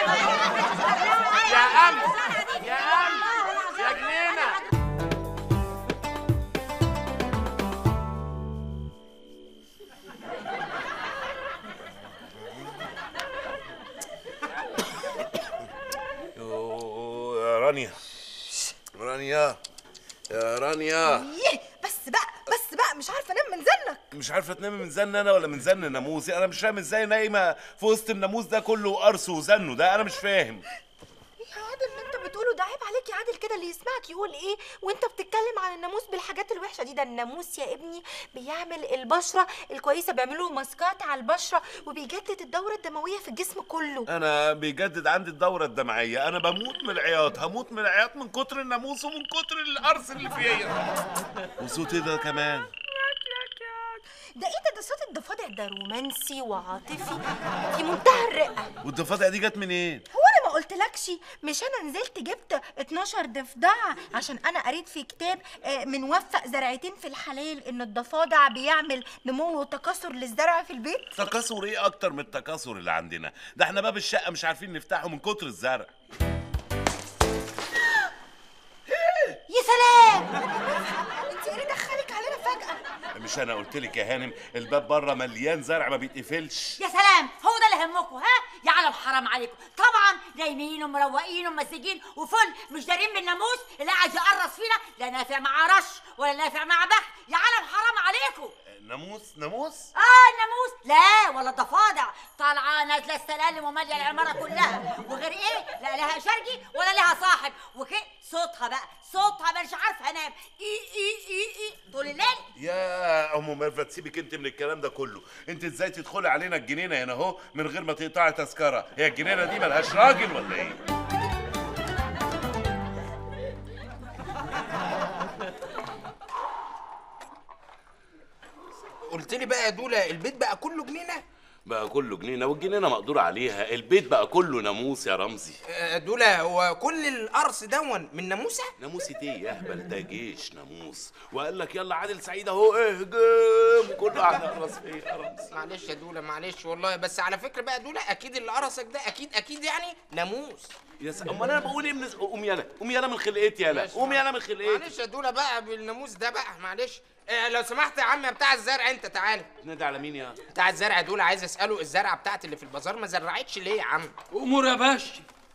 يا امن يا امن يا جنينه يوه، يا رانيا رانيا يا رانيا ايه بس بقى بس بقى مش عارفه انام من زنك مش عارفه تنامي من زن انا ولا من زن ناموسي انا مش فاهم ازاي نايمه في وسط الناموس ده كله قرصه وزنه ده انا مش فاهم يا عادل اللي انت بتقوله ده عيب عليك يا عادل كده اللي يسمعك يقول ايه وانت بتتكلم عن الناموس بالحاجات الوحشه دي ده الناموس يا ابني بيعمل البشره الكويسه بيعملوا ماسكات على البشره وبيجدد الدوره الدمويه في الجسم كله انا بيجدد عندي الدوره الدمعيه انا بموت من العياط هموت من العياط من كتر الناموس ومن كتر القرص اللي فيا وصوتي ده كمان ده ايه ده ده صوت الضفادع ده رومانسي وعاطفي في منتهى الرقه والضفادع دي جت منين هو انا ما قلتلكش مش انا نزلت جبت 12 ضفدعه عشان انا قريت في كتاب آه، من وفق زرعتين في الحلال ان الضفادع بيعمل نمو وتكاثر للزرع في البيت تكاثر ايه اكتر من التكاثر اللي عندنا ده احنا باب الشقه مش عارفين نفتحه من كتر الزرع يا سلام انت ايه اللي دخلك علينا فجاه مش انا قلت لك يا هانم الباب بره مليان زرع ما بيتقفلش يا سلام هو ده اللي همكم ها يا عالم حرام عليكم طبعا نايمين ومروقين وممزجين وفل مش دارين بالناموس اللي قاعد يقرص فينا لا نافع مع رش ولا نافع مع بخ يا عالم حرام عليكم ناموس ناموس اه الناموس لا ولا الضفادع طالعه نازله السلالم وماليه العماره كلها وغير ايه لا لها شرجي ولا لها صاحب وكده صوتها بقى صوتها مش عارفه انام اي اي اي اي طول الليل يا ام ميرفت سيبك انت من الكلام ده كله انت ازاي تدخلي علينا الجنينه هنا اهو من غير ما تقطعي تذكره هي الجنينه دي ملهاش راجل ولا ايه قلت لي بقى يا دولا البيت بقى كله جنينه بقى كله جنينه والجنينه مقدور عليها البيت بقى كله ناموس يا رمزي آه، دولا هو كل القرص دون من ناموسه ناموسة ايه يا اهبل ده جيش ناموس وقال لك يلا عادل سعيد اهو اهجم وكله قاعد يقرص فيه يا رمزي معلش يا دولا معلش والله بس على فكره بقى دولا اكيد اللي قرصك ده اكيد اكيد يعني ناموس يا س... امال انا بقول ايه من قوم يلا قوم يلا من خلقتي يلا قوم يلا من خلقتي معلش يا دولا بقى بالناموس ده بقى معلش آه لو سمحت يا عم يا بتاع الزرع انت تعالى نادي على مين يا بتاع الزرع دول عايز اساله الزرعه بتاعت اللي في البازار ما زرعتش ليه يا عم امور يا باشا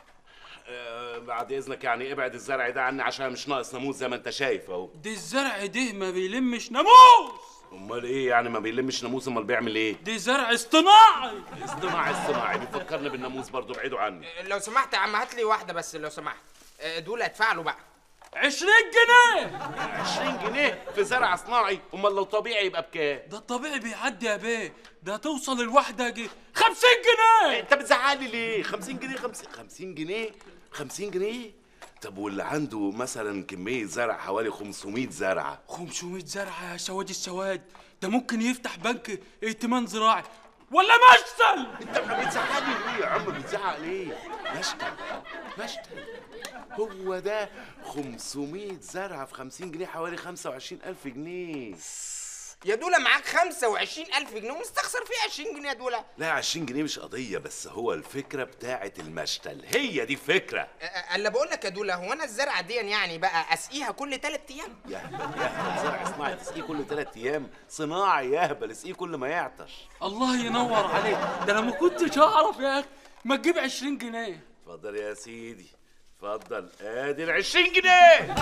آه بعد اذنك يعني ابعد الزرع ده عني عشان مش ناقص ناموس زي ما انت شايف اهو دي الزرع ده ما بيلمش ناموس امال ايه يعني ما بيلمش ناموس امال بيعمل ايه دي زرع اصطناعي اصطناعي اصطناعي بيفكرني بالناموس برضه ابعدوا عني آه، لو سمحت يا عم هات لي واحده بس لو سمحت آه، دول ادفع له بقى 20 جنيه 20 جنيه في زرع صناعي امال لو طبيعي يبقى بكام ده الطبيعي بيعدي يا بيه ده توصل الواحدة جي 50 جنيه انت بتزعلي ليه 50 جنيه 50 50 جنيه 50 جنيه طب واللي عنده مثلا كمية زرع حوالي 500 زرعة 500 زرعة يا سواد السواد ده ممكن يفتح بنك ائتمان زراعي ولا مشتل انت بتزعلي ليه يا عم بتزعق ليه مشتل مشتل هو ده 500 زرعة في 50 جنيه حوالي 25000 جنيه يا دولا معاك 25000 جنيه ومستخسر فيه 20 جنيه يا دولا لا 20 جنيه مش قضية بس هو الفكرة بتاعة المشتل هي دي الفكرة آه، آه، الا بقول لك يا دولا هو انا الزرعه دي يعني بقى اسقيها كل 3 ايام يهبل يهبل زرع صناعي تسقيه كل ثلاث ايام صناعي يهبل اسقيه كل ما يعطش الله ينور عليك ده انا ما كنتش اعرف يا اخي ما تجيب 20 جنيه اتفضل يا سيدي اتفضل ادي ال 20 جنيه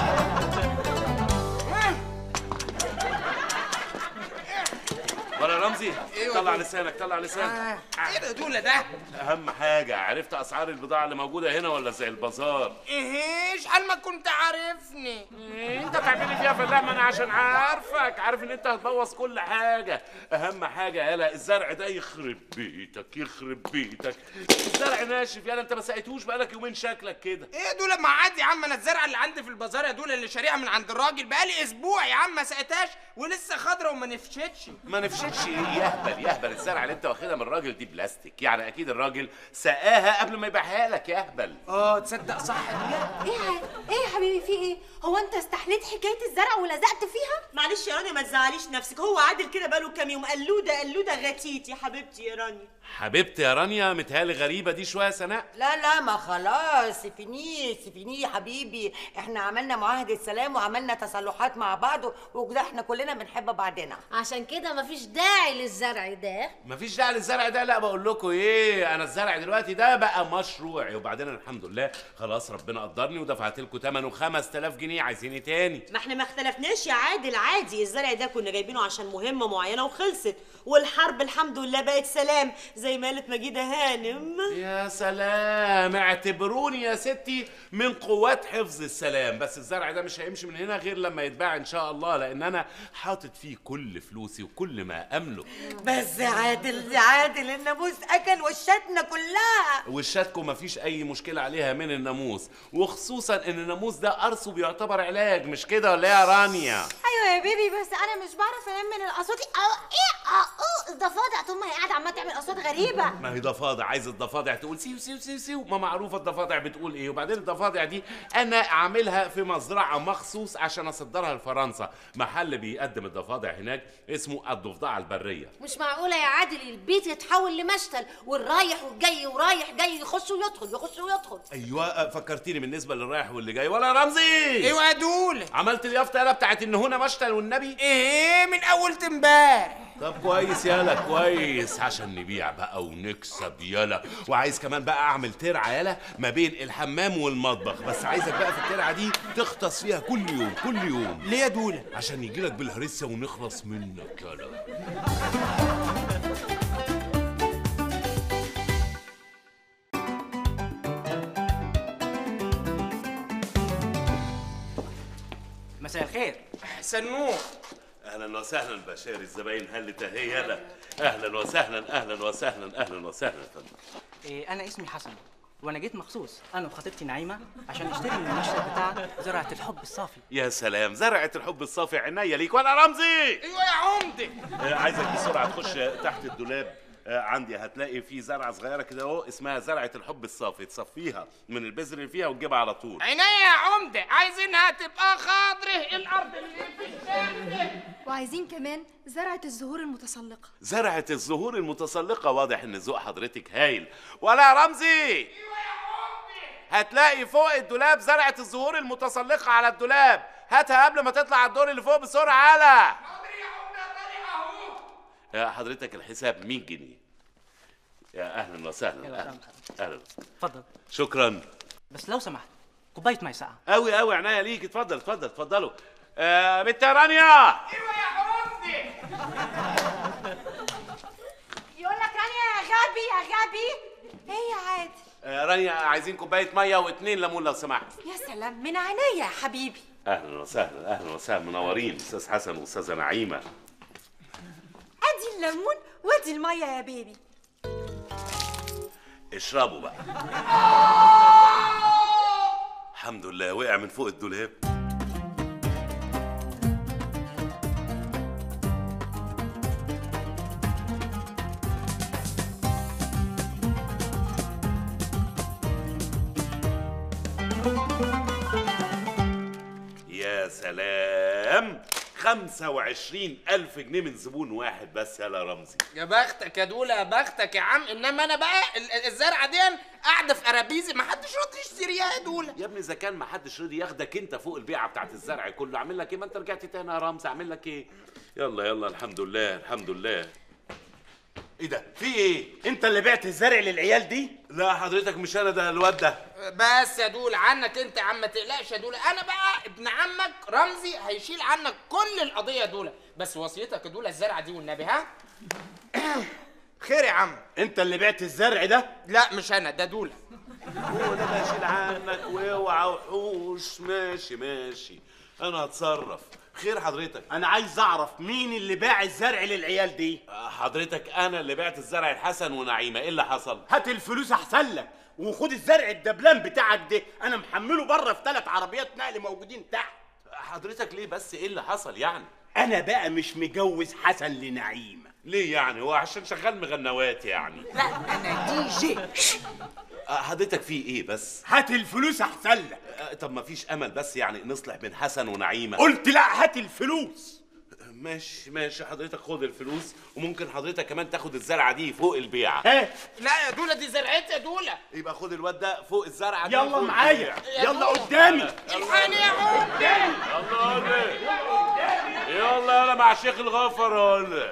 ولا رمزي أيوة طلع دول. لسانك طلع لسانك ايه ده دول ده اهم حاجه عرفت اسعار البضاعه اللي موجوده هنا ولا زي البازار ايش حال ما كنت عارفني انت تعملي فيها فلاح ما انا عشان عارفك عارف ان انت هتبوظ كل حاجه اهم حاجه يالا الزرع ده يخرب بيتك يخرب بيتك الزرع ناشف يالا انت ما سقيتهوش بقالك يومين شكلك كده ايه دول ما عادي يا عم انا الزرعه اللي عندي في البازار يا دول اللي شاريها من عند الراجل بقالي اسبوع يا عم ما سقيتهاش ولسه خضره وما نفشتش ما نفشتش ايه يهبل يهبل الزرعه اللي انت واخدها من الراجل دي بلاستيك يعني اكيد الراجل سقاها قبل ما يبيعها لك يهبل اه تصدق صح ايه يا- ايه يا حبيبي في ايه هو انت استحليت حكايه الزرع ولزقت فيها معلش يا رانيا ما تزعليش نفسك هو عادل كده بقاله كام يوم قلوده قلوده غتيت يا حبيبتي يا رانيا حبيبتي يا رانيا متهيألي غريبه دي شويه يا سناء لا لا ما خلاص سيفيني سيفيني يا حبيبي احنا عملنا معاهدة سلام وعملنا تصالحات مع بعض وكده احنا كلنا بنحب بعضنا عشان كده مفيش داعي للزرع ده مفيش داعي للزرع ده لا بقول لكم ايه انا الزرع دلوقتي ده بقى مشروعي وبعدين أنا الحمد لله خلاص ربنا قدرني ودفعت لكم ثمنه 5000 جنيه عايزين ايه تاني ما احنا ما اختلفناش يا عادل عادي الزرع ده كنا جايبينه عشان مهمه معينه وخلصت والحرب الحمد لله بقت سلام زي ما قالت مجيده هانم يا سلام اعتبروني يا ستي من قوات حفظ السلام بس الزرع ده مش هيمشي من هنا غير لما يتباع ان شاء الله لان انا حاطط فيه كل فلوسي وكل ما املك بس عادل عادل الناموس اكل وشتنا كلها وشاتكم مفيش اي مشكله عليها من الناموس وخصوصا ان الناموس ده قرصه بيعتبر علاج مش كده ولا إيه يا رانيا ايوه يا بيبي بس انا مش بعرف انام من الاصوات اه ايه اه اه الضفادع طول ما هي قاعده عماله تعمل اصوات غريبه ما هي ضفادع عايز الضفادع تقول سيو سيو سيو سيو ما معروفه الضفادع بتقول ايه وبعدين الضفادع دي انا عاملها في مزرعه مخصوص عشان اصدرها لفرنسا محل بيقدم الضفادع هناك اسمه الضفدعه البريه مش معقولة يا عادل البيت يتحول لمشتل والرايح والجاي ورايح جاي يخش ويدخل يخش ويدخل ايوه فكرتيني بالنسبه للرايح واللي جاي ولا رمزي ايوه يا دول عملت اليافطه يالا بتاعت ان هنا مشتل والنبي ايه من اول امبارح طب كويس يالا كويس عشان نبيع بقى ونكسب يالا وعايز كمان بقى اعمل ترعه يالا ما بين الحمام والمطبخ بس عايزك بقى في الترعه دي تغطس فيها كل يوم كل يوم ليه يا دولة عشان يجيلك بالهرسه ونخلص منك يالا مساء الخير سنوح اهلا وسهلا بشار الزباين هل تهي يالا اهلا وسهلا اهلا وسهلا اهلا وسهلا فندم إيه انا اسمي حسن وانا جيت مخصوص انا وخطيبتي نعيمه عشان نشتري من المشتل بتاع زراعه الحب الصافي يا سلام زرعه الحب الصافي عينيا ليك وانا رمزي ايوه يا عمدة آه، عايزك بسرعه تخش تحت الدولاب آه، عندي هتلاقي في زرعه صغيره كده اهو اسمها زرعه الحب الصافي تصفيها من البذر اللي فيها وتجيبها على طول عينيا يا عمدة عايزينها تبقى خضره الارض اللي في الشمس وعايزين كمان زرعة الزهور المتسلقة زرعه الزهور المتسلقه واضح ان ذوق حضرتك هايل ولا يا رمزي هتلاقي فوق الدولاب زرعه الزهور المتسلقه على الدولاب هاتها قبل ما تطلع على الدور اللي فوق بسرعه على يا حضرتك الحساب 100 جنيه يا اهلا وسهلا يلا، اهلا اهلا اتفضل شكرا بس لو سمحت كوبايه ميه ساقعه قوي قوي عينيا ليك اتفضل اتفضل اتفضلوا آه بنت يا رانيا يقول لك رانيا يا غبي يا غبي ايه يا عادل آه رانيا عايزين كوبايه ميه واثنين ليمون لو سمحت يا سلام من عينيا يا حبيبي اهلا وسهلا اهلا وسهلا منورين استاذ حسن واستاذه نعيمه ادي الليمون وادي الميه يا بيبي اشربوا بقى الحمد لله وقع من فوق الدولاب يا سلام خمسة وعشرين ألف جنيه من زبون واحد بس يا رمزي يا بختك يا دولة يا بختك يا عم انما انا بقى ال- ال- الزرعه دي قاعده في ارابيزي ما حدش راضي يشتريها يا دولة يا ابني اذا كان ما حدش رضي ياخدك انت فوق البيعه بتاعت الزرع كله اعمل لك ايه ما انت رجعت تاني يا رمزي اعمل لك ايه يلا يلا الحمد لله الحمد لله ايه ده في ايه انت اللي بعت الزرع للعيال دي لا حضرتك مش انا ده الواد ده بس يا دول عنك انت يا عم ما تقلقش يا دول انا بقى ابن عمك رمزي هيشيل عنك كل القضيه يا دول بس وصيتك يا دول الزرعه دي والنبي ها خير يا عم انت اللي بعت الزرع ده لا مش انا ده دول هو ده بشيل عنك واوعى وحوش ماشي ماشي انا هتصرف خير حضرتك انا عايز اعرف مين اللي باع الزرع للعيال دي حضرتك انا اللي بعت الزرع لحسن ونعيمه ايه اللي حصل هات الفلوس احسن لك وخد الزرع الدبلان بتاعك ده انا محمله بره في ثلاث عربيات نقل موجودين تحت حضرتك ليه بس ايه اللي حصل يعني انا بقى مش مجوز حسن لنعيمه ليه يعني هو عشان شغال مغنوات يعني لا انا دي جي حضرتك في ايه بس هات الفلوس احسن لك طب ما فيش امل بس يعني نصلح بين حسن ونعيمه قلت لا هات الفلوس ماشي ماشي حضرتك خد الفلوس وممكن حضرتك كمان تاخد الزرعه دي فوق البيعه لا يا دوله دي زرعتي يا دوله يبقى خد الواد ده فوق الزرعه دي يلا فوق معايا البيعة. يلا قدامي الحقني يا عمي يلا يلا يلا مع الشيخ الغفر ولا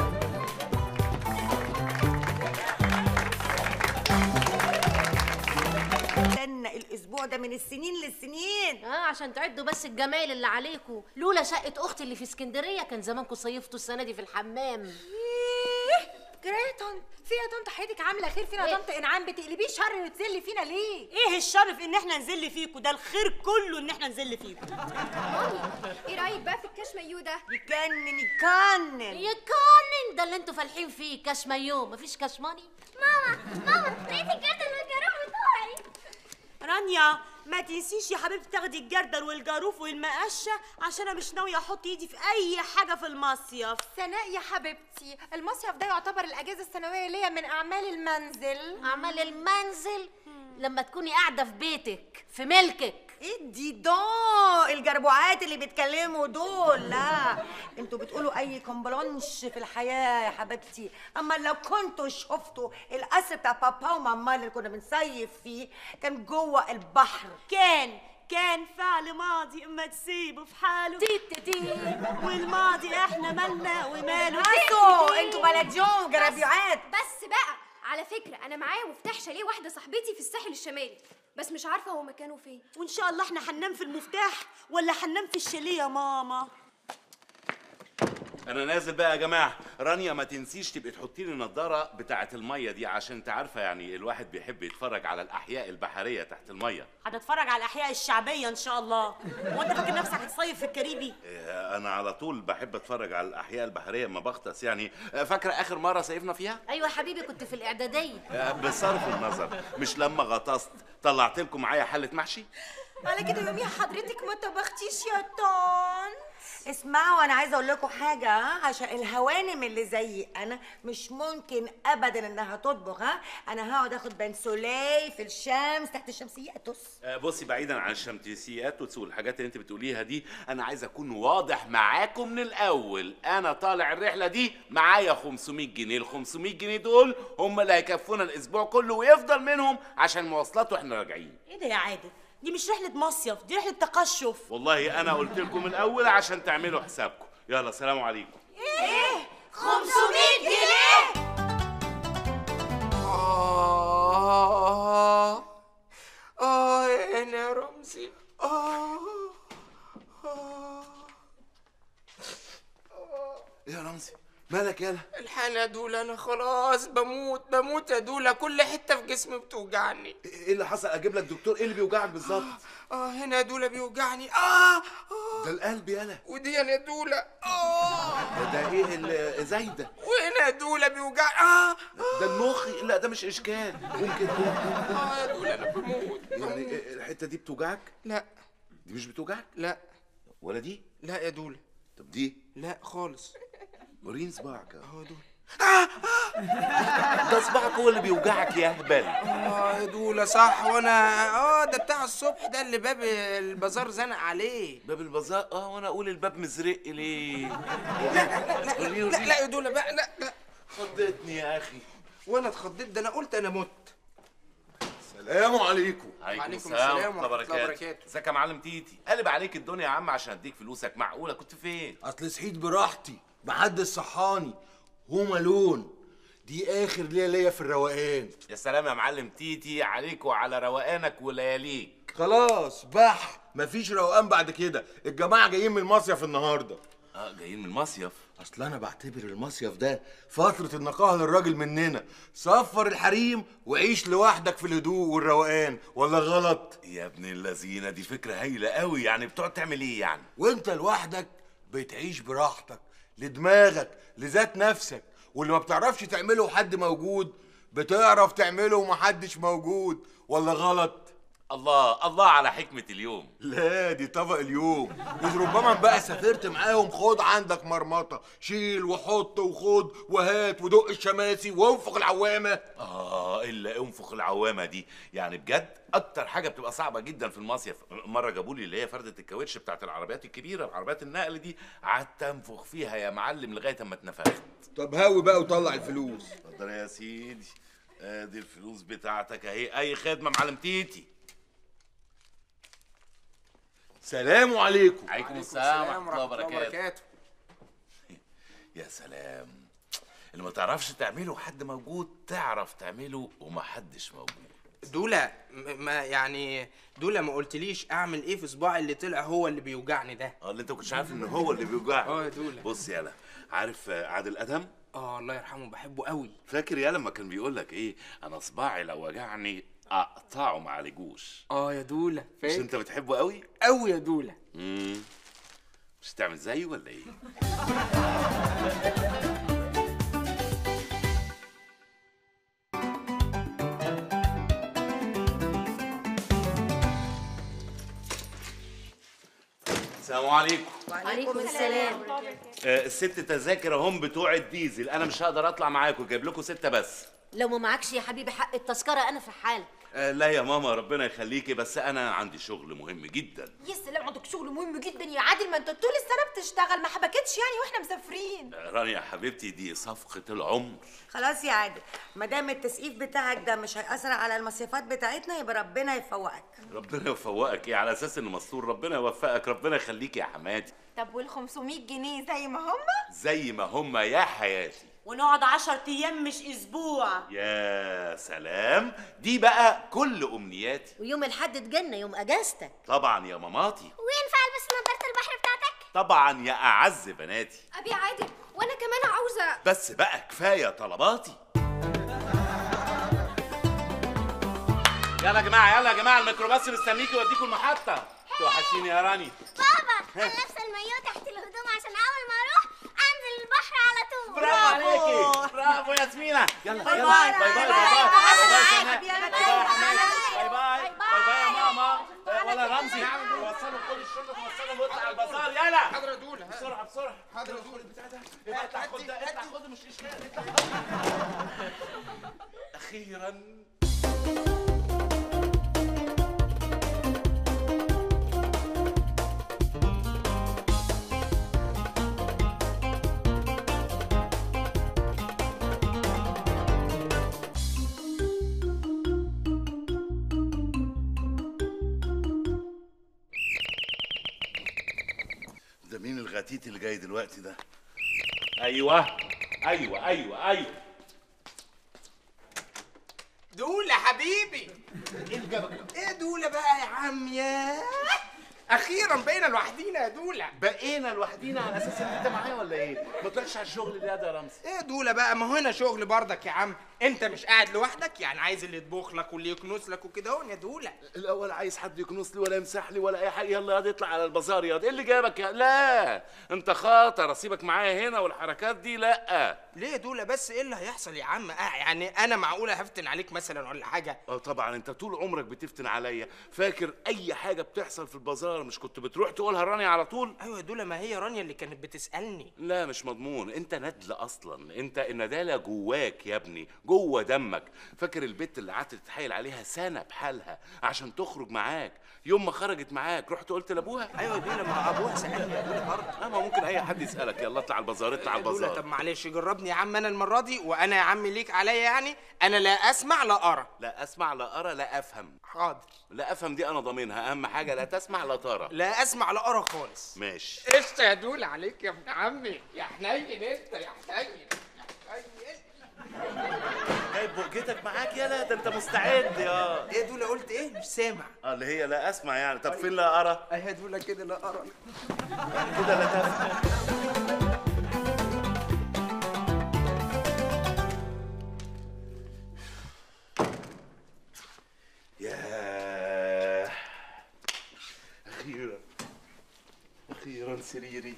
استنى الاسبوع ده من السنين للسنين اه عشان تعدوا بس الجمايل اللي عليكم لولا شقه اختي اللي في اسكندريه كان زمانكم صيفتوا السنه دي في الحمام جرى يا طنط في يا طنط حياتك عامله خير فينا يا طنط انعام بتقلبيه شر وتذلي فينا ليه ايه الشر في ان احنا نذل فيكوا ده الخير كله ان احنا نذل فيكوا ايه رايك بقى في الكاش مايو ده يكنن يكنن يكنن ده اللي انتوا فالحين فيه كاش مايو مفيش كاش ماني ماما ماما لقيت الجردل والجاروف بتوعي رانيا ما تنسيش يا حبيبتي تاخدي الجردل والجاروف والمقشه عشان انا مش ناويه احط ايدي في اي حاجه في المصيف سناء يا حبيبتي المصيف ده يعتبر الاجازه السنويه ليا من اعمال المنزل اعمال المنزل لما تكوني قاعده في بيتك في ملكك ادي دون الجربوعات اللي بيتكلموا دول لا انتوا بتقولوا اي كومبلونش في الحياه يا حبيبتي اما لو كنتوا شفتوا القصر بتاع بابا وماما اللي كنا بنصيف فيه كان جوه البحر كان كان فعل ماضي اما تسيبه في حاله تيت تيت والماضي احنا مالنا وماله انتوا انتوا بلديون جرابيعات بس بقى على فكره انا معايا مفتاح شاليه واحده صاحبتي في الساحل الشمالي بس مش عارفه هو مكانه فين وان شاء الله احنا هننام في المفتاح ولا هننام في الشاليه يا ماما انا نازل بقى يا جماعه رانيا ما تنسيش تبقي تحطي لي النضاره بتاعه الميه دي عشان انت عارفه يعني الواحد بيحب يتفرج على الاحياء البحريه تحت الميه هتتفرج على الاحياء الشعبيه ان شاء الله هو انت فاكر نفسك هتصيف في الكاريبي إيه، انا على طول بحب اتفرج على الاحياء البحريه لما بغطس يعني آه، فاكره اخر مره صيفنا فيها ايوه يا حبيبي كنت في الاعداديه آه، بصرف النظر مش لما غطست طلعت لكم معايا حله محشي على كده يوميها حضرتك ما طبختيش يا طن اسمعوا انا عايزه اقول لكم حاجه ها عشان الهوانم اللي زيي انا مش ممكن ابدا انها تطبخ ها انا هقعد اخد بنسولي في الشمس تحت الشمسيات آه، بصي بعيدا عن الشمتيسيات والحاجات اللي انت بتقوليها دي انا عايز اكون واضح معاكم من الاول انا طالع الرحله دي معايا 500 جنيه ال 500 جنيه دول هم اللي هيكفونا الاسبوع كله ويفضل منهم عشان مواصلات واحنا راجعين ايه ده يا عادل دي مش رحله مصيف دي رحله تقشف والله انا قلت لكم من الاول عشان تعملوا حسابكم يلا سلام عليكم ايه 500 جنيه آه آه أنا يا رمزي آه آه يا رمزي مالك يالا الحالة يا دولا أنا خلاص بموت بموت يا دولا كل حتة في جسمي بتوجعني ايه اللي حصل اجيب لك دكتور ايه اللي بيوجعك بالظبط آه هنا يا دولا بيوجعني آه ده القلب يالا ودي يا دولا آه ده, ده ايه ال- زايده وهنا يا دولا بيوجعني آه ده المخ لا ده مش اشكال ممكن آه يا دولا أنا بموت يعني إيه الحته دي بتوجعك لا دي مش بتوجعك لا ولا دي لا يا دولا طب دي لا خالص وريني صباعك اهو دول ده صباعك هو اللي بيوجعك يا هبل اه يا دولا صح وانا اه ده بتاع الصبح ده اللي باب البازار زنق عليه باب البازار اه وانا اقول الباب مزرق ليه لا لا لا يا دولا بقى لا لا خضتني يا اخي وانا اتخضيت ده انا قلت انا مت السلام عليكم وعليكم السلام السلام ورحمه الله ورحمة الله وبركاته وبركاته. ازيك يا معلم تيتي قلب عليك الدنيا يا عم عشان اديك فلوسك معقوله كنت فين اصل صحيت براحتي محدش صحاني هو ملون دي اخر ليله ليا في الروقان يا سلام يا معلم تيتي عليك وعلى روقانك ولياليك خلاص بح مفيش روقان بعد كده الجماعه جايين من المصيف النهارده اه جايين من المصيف اصل انا بعتبر المصيف ده فتره النقاهه للراجل مننا سفر الحريم وعيش لوحدك في الهدوء والروقان ولا غلط يا ابن اللذينه دي فكره هايله قوي يعني بتقعد تعمل ايه يعني وانت لوحدك بتعيش براحتك لدماغك لذات نفسك واللي ما بتعرفش تعمله وحد موجود بتعرف تعمله ومحدش موجود ولا غلط الله الله على حكمه اليوم لا دي طبق اليوم إذ ربما بقى سافرت معاهم خد عندك مرمطة شيل وحط وخد وهات ودق الشماسي وانفخ العوامة اه الا انفخ العوامه دي يعني بجد اكتر حاجه بتبقى صعبه جدا في المصيف مره جابوا لي اللي هي فرده الكاوتش بتاعت العربيات الكبيره عربيات النقل دي قعدت انفخ فيها يا معلم لغايه اما اتنفخت طب هاوي بقى وطلع الفلوس اتفضل يا سيدي ادي الفلوس بتاعتك اهي اي خدمه معلم تيتي سلام عليكم عليكم السلام ورحمه الله وبركاته يا سلام اللي ما تعرفش تعمله حد موجود تعرف تعمله ومحدش موجود دولة م- ما يعني دولة ما قلتليش اعمل ايه في صباعي اللي طلع هو اللي بيوجعني ده اه اللي انت كنتش عارف ان هو اللي بيوجعك اه يا دولة بص يالا عارف آه، عادل ادهم اه الله يرحمه بحبه قوي فاكر يا لما كان بيقول لك ايه انا صباعي لو وجعني اقطعه ما عليجوش اه يا دولة مش فاكر انت بتحبه قوي قوي يا دولة امم مش تعمل زيه ولا ايه السلام عليكم وعليكم السلام آه الست تذاكر اهم بتوع الديزل انا مش هقدر اطلع معاكم جايب لكم ستة بس لو ما معكش يا حبيبي حق التذكرة أنا في حالك آه لا يا ماما ربنا يخليكي بس انا عندي شغل مهم جدا يا سلام عندك شغل مهم جدا يا عادل ما انت طول السنه بتشتغل ما حبكتش يعني واحنا مسافرين آه، رانيا حبيبتي دي صفقة العمر خلاص يا عادل ما دام التسقيف بتاعك ده مش هيأثر على المصيفات بتاعتنا يبقى ربنا يفوقك ربنا يفوقك ايه على اساس انه مستور ربنا يوفقك ربنا يخليك يا حماتي طب وال 500 جنيه زي ما هم زي ما هما يا حياتي ونقعد 10 ايام مش اسبوع يا سلام دي بقى كل امنياتي ويوم الحد اتجنى يوم أجازتك طبعا يا ماماتي وينفع البس نضاره البحر بتاعتك طبعا يا اعز بناتي ابي عادل وانا كمان عاوزه بس بقى كفايه طلباتي يلا يا جماعه يلا يا جماعه الميكروباص مستنيكي يوديكم المحطه توحشيني يا راني بابا انا لابسه المايوه تحت الهدوم عشان اول ما اروح انزل البحر على طول برافو عليكي برافو ياسمينة يلا باي يلا باي. باي باي باي باي باي باي. باي باي باي سناء. باي. باي باي يا حماتي. باي باي باي باي يا ماما ولا رمزي وصلوا كل الشرطة توصلوا واطلع على البازار يلا حاضر يا دولة بسرعة بسرعة حاضر يا دولة البتاع ده اطلع خد ده اطلع خد مش اشكال اطلع اخيرا ده مين الغتيت اللي جاي دلوقتي ده ايوه ايوه ايوه ايوه دولة حبيبي ايه دولة بقى يا عم يا اخيرا بقينا لوحدينا يا دولة بقينا لوحدينا على اساس ان انت معايا ولا ايه؟ ما طلعش على الشغل ده ده يا رمزي ايه دولة بقى ما هو هنا شغل برضك يا عم انت مش قاعد لوحدك يعني عايز اللي يطبخ لك واللي يكنس لك وكده اهو يا دولة الاول عايز حد يكنس لي ولا يمسح لي ولا اي حاجه يلا ياض اطلع على البازار ياض ايه اللي جابك يا لا انت خاطر اسيبك معايا هنا والحركات دي لا ليه يا دولة بس ايه اللي هيحصل يا عم آه يعني انا معقولة هفتن عليك مثلا ولا حاجة اه طبعا انت طول عمرك بتفتن عليا فاكر اي حاجه بتحصل في البازار مش كنت بتروح تقولها لرانيا على طول ايوه يا دولة ما هي رانيا اللي كانت بتسألني لا مش مضمون انت ندل اصلا انت الندالة جواك يا ابني جوه دمك فاكر البت اللي قعدت تتحايل عليها سنه بحالها عشان تخرج معاك يوم ما خرجت معاك رحت قلت لابوها ايوه يا دولة ما ابوها سألني يا دولة برضه لا ما ممكن اي حد يسالك يلا اطلع على البازار اطلع على يا دولة البازار طب معلش جربني يا عم انا المرة دي وانا يا عم ليك عليا يعني انا لا اسمع لا ارى لا اسمع لا ارى لا افهم حاضر لا افهم دي انا ضامنها اهم حاجه لا تسمع لا ترى لا اسمع لا ارى خالص ماشي قشطة يا دولة عليك يا ابن عمي يا حنين انت يا حنين يا حنين جايب بقجتك معاك يالا ده انت مستعد يا ايه دول قلت ايه مش سامع اه اللي هي لا اسمع يعني طب فين لا ارى اهي دول كده لا ارى كده لا تفهم ياه اخيرا اخيرا سريري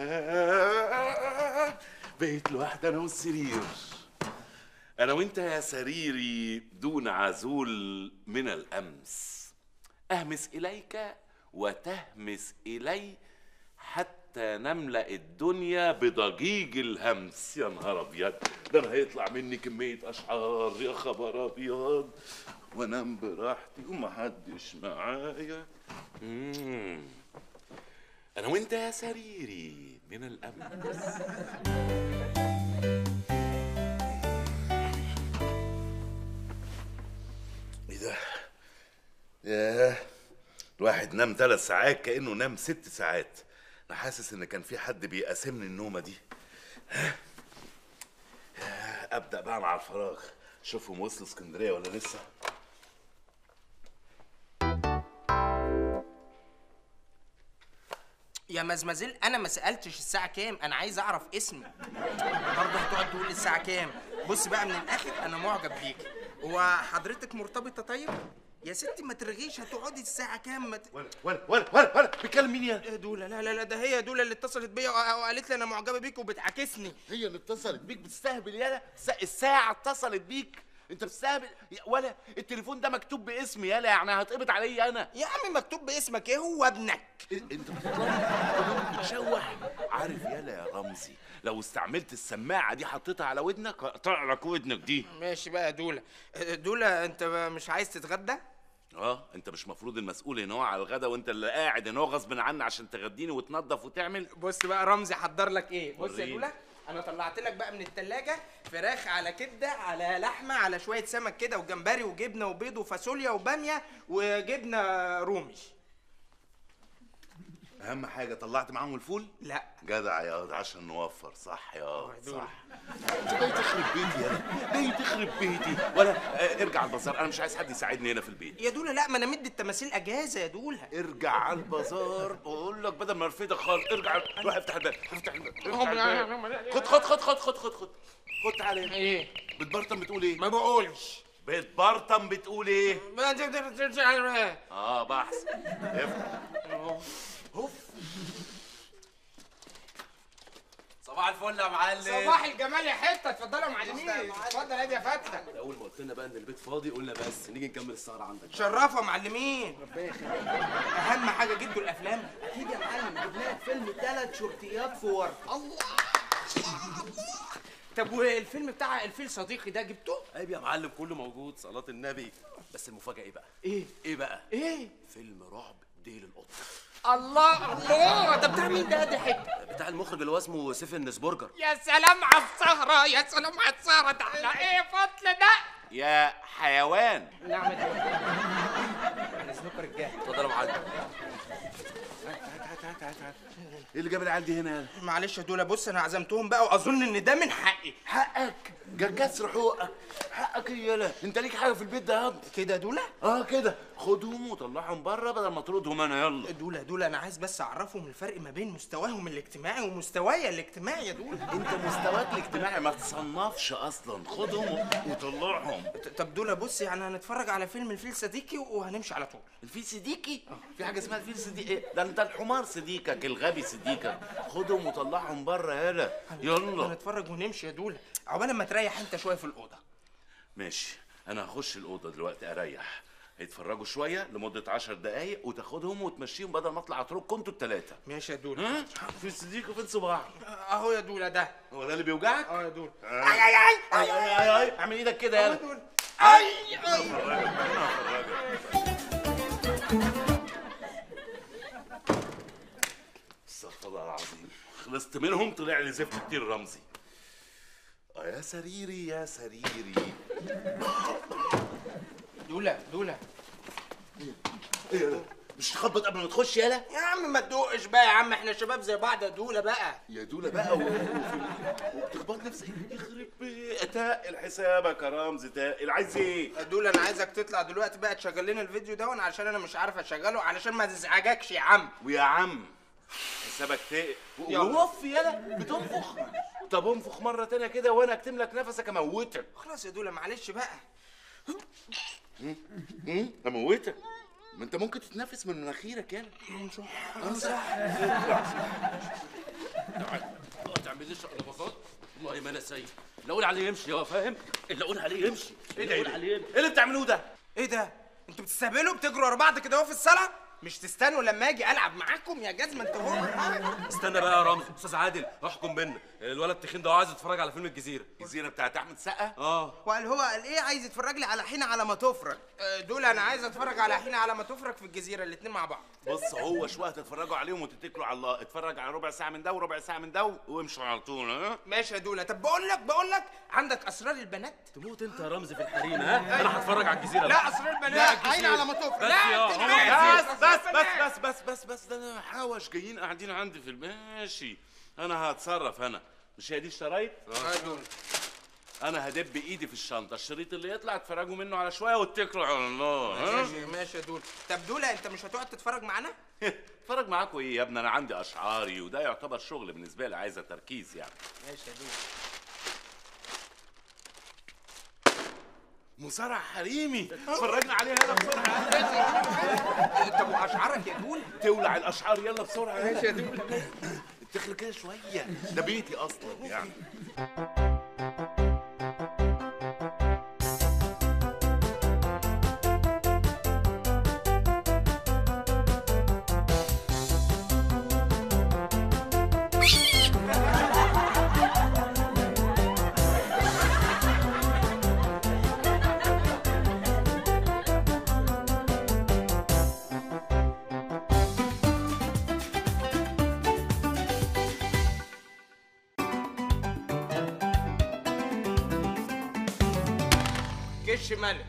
ياه بقيت لوحدي انا والسرير انا وانت يا سريري دون عزول من الامس اهمس اليك وتهمس الي حتى نملا الدنيا بضجيج الهمس يا نهار ابيض ده انا هيطلع مني كميه اشعار يا خبر ابيض وانام براحتي ومحدش معايا مم. انا وانت يا سريري من الامس ايه ده ياه الواحد نام ثلاث ساعات كانه نام ست ساعات انا حاسس ان كان في حد بيقاسمني النومه دي ها؟ ياه، ابدا بقى مع الفراغ شوفهم وصلوا اسكندريه ولا لسه يا مزمزل انا ما سالتش الساعه كام انا عايز اعرف اسمي برضه هتقعد تقول لي الساعه كام بص بقى من الاخر انا معجب بيك هو حضرتك مرتبطه طيب يا ستي ما ترغيش هتقعدي الساعه كام ما ت... ولا ولا ولا ولا ولا بيتكلم مين يا إيه دولا لا لا لا ده هي دولا اللي اتصلت بيا وق- وقالت لي انا معجبه بيك وبتعاكسني هي اللي اتصلت بيك بتستهبل يالا الس- الساعه اتصلت بيك انت بتستهبل يا- ولا التليفون ده مكتوب باسمي يالا يعني هتقبض عليا انا يا عم مكتوب باسمك ايه هو ابنك انت بتطلع بتشوح عارف يالا يا رمزي لو استعملت السماعه دي حطيتها على ودنك هقطع لك ودنك دي ماشي بقى يا دولا دولا انت مش عايز تتغدى اه انت مش مفروض المسؤول هنا هو على الغدا وانت اللي قاعد هنا هو غصب عني عشان تغديني وتنظف وتعمل بص بقى رمزي حضر لك ايه بص يا وريني. دولا انا طلعت لك بقى من التلاجة فراخ على كبده على لحمه على شويه سمك كده وجمبري وجبنه وبيض وفاصوليا وباميه وجبنه رومي اهم حاجه طلعت معاهم الفول لا جدع يا واد عشان نوفر صح يا واد دول. صح انت جاي تخرب بيتي يا جاي تخرب بيتي ولا اه، ارجع البازار انا مش عايز حد يساعدني هنا في البيت يا دولا لا ما انا مدي التماثيل اجازه يا دولا ارجع على البازار بقول لك بدل ما ارفدك خالص ارجع روح افتح الباب افتح الباب افتح الباب خد خد خد خد خد خد خد خد تعالى هنا. ايه بتبرطم بتقول ايه ما بقولش بتبرطم بتقول ايه ما تقدر ترجع اه بحث افتح اوف صباح الفل يا معلم صباح الجمال يا حته اتفضلوا يا معلمين اتفضل يا يا فتحي اول ما قلت لنا بقى ان البيت فاضي قلنا بس نيجي نكمل السهره عندك شرفوا يا معلمين ربنا يخليك اهم حاجه جدوا الافلام اكيد يا معلم جبنا لك فيلم ثلاث شرطيات في ورق الله طب والفيلم بتاع الفيل صديقي ده جبتوه عيب يا معلم كله موجود صلاه النبي بس المفاجاه ايه بقى ايه ايه بقى ايه فيلم رعب ديل القط الله الله ده بتاع مين ده ده حته بتاع المخرج اللي هو اسمه سيفن نسبورجر يا سلام على السهره يا سلام على السهره ده احنا ايه فضل ده يا حيوان نعم انا سنوكر الجاي اتفضل يا معلم ايه اللي جاب العيال دي هنا يالا؟ معلش يا دولا بص انا عزمتهم بقى واظن ان ده من حقي حقك جا كسر حقوقك حقك إيه يالا انت ليك حاجه في البيت ده ياض كده يا دولا اه كده خدهم وطلعهم بره بدل ما تطردهم انا يلا دولا دولا انا عايز بس اعرفهم الفرق ما بين مستواهم الاجتماعي ومستوايا الاجتماعي يا دولا انت مستواك الاجتماعي ما تصنفش اصلا خدهم وطلعهم طب دولا بص يعني هنتفرج على فيلم الفيل صديقي وهنمشي على طول الفيل صديقي في حاجه اسمها الفيل صديقي ده انت الحمار صديقك الغبي صديقك خدهم وطلعهم بره يالا يلا هنتفرج ونمشي يا دولا عقبال ما تريح انت شويه في الاوضه ماشي انا هخش الاوضه دلوقتي اريح يتفرجوا شويه لمده عشر دقايق وتاخدهم وتمشيهم بدل ما اطلع اترككم انتوا الثلاثه ماشي يا دولا ها في صديق وفين صباع اهو يا دولا ده هو ده اللي بيوجعك اه يا دولا اي اي اي اي اي اي اي اعمل ايدك كده يلا اي اي استغفر الله العظيم خلصت منهم طلع لي زفت كتير رمزي اه يا سريري يا سريري دولا دولا ايه ده مش تخبط قبل ما تخش يالا يا عم ما تدوقش بقى يا عم احنا شباب زي بعض يا دوله بقى يا دوله بقى و- وفي- وبتخبط نفسك يخرب بيه- تقل حسابك يا رمزي تقل عايز ايه يا دوله انا عايزك تطلع دلوقتي بقى تشغل لنا الفيديو ده وانا عشان انا مش عارف اشغله علشان ما تزعجكش يا عم ويا عم حسابك تقل يلا. ووف يالا بتنفخ طب انفخ مره تانية كده وانا اكتم لك نفسك اموتك خلاص يا دوله معلش بقى امم اموتك ما انت ممكن تتنفس من مناخيرك يالا اه صح ما تعمليش قلبصات والله ما انا سيء اللي اقول عليه يمشي هو فاهم اللي اقول عليه يمشي ايه ده اللي ايه اقول ده؟ عليه يمشي ايه اللي بتعملوه ده ايه ده انتوا بتستهبلوا بتجروا ورا بعض كده اهو في الصاله مش تستنوا لما اجي العب معاكم يا جزمه انت هو استنى بقى يا رمزي استاذ عادل احكم بينا الولد التخين ده عايز يتفرج على فيلم الجزيره الجزيره بتاعت احمد سقا اه وقال هو قال ايه عايز يتفرج لي على حين على ما تفرج آه، دول انا عايز اتفرج على حين على ما تفرج في الجزيره الاتنين مع بعض بص هو شويه تتفرجوا عليهم وتتكلوا على الله اتفرج على ربع ساعه من ده وربع ساعه من ده وامشوا على طول ها ماشي يا دوله طب بقول لك بقول لك عندك اسرار البنات تموت انت يا رمزي في الحريم ها انا هتفرج على الجزيره لا اسرار البنات عين على ما تفرج بس لا يا تنام. بس بس بس بس بس بس بس ده انا حوش جايين قاعدين عندي في البيت ماشي انا هتصرف انا مش هي دي الشرايط؟ اه دول انا هدب ايدي في الشنطه الشريط اللي يطلع اتفرجوا منه على شويه واتكلوا على الله ها ماشي ماشي يا دول طب دوله انت مش هتقعد تتفرج معانا اتفرج معاكوا ايه يا ابني انا عندي اشعاري وده يعتبر شغل بالنسبه لي عايزه تركيز يعني ماشي يا دول مصارع حريمي اتفرجنا عليها يلا بسرعه طب واشعارك يا دول تولع الاشعار يلا بسرعه ماشي يا دول اتخلي كده شويه ده بيتي اصلا يعني كش ملك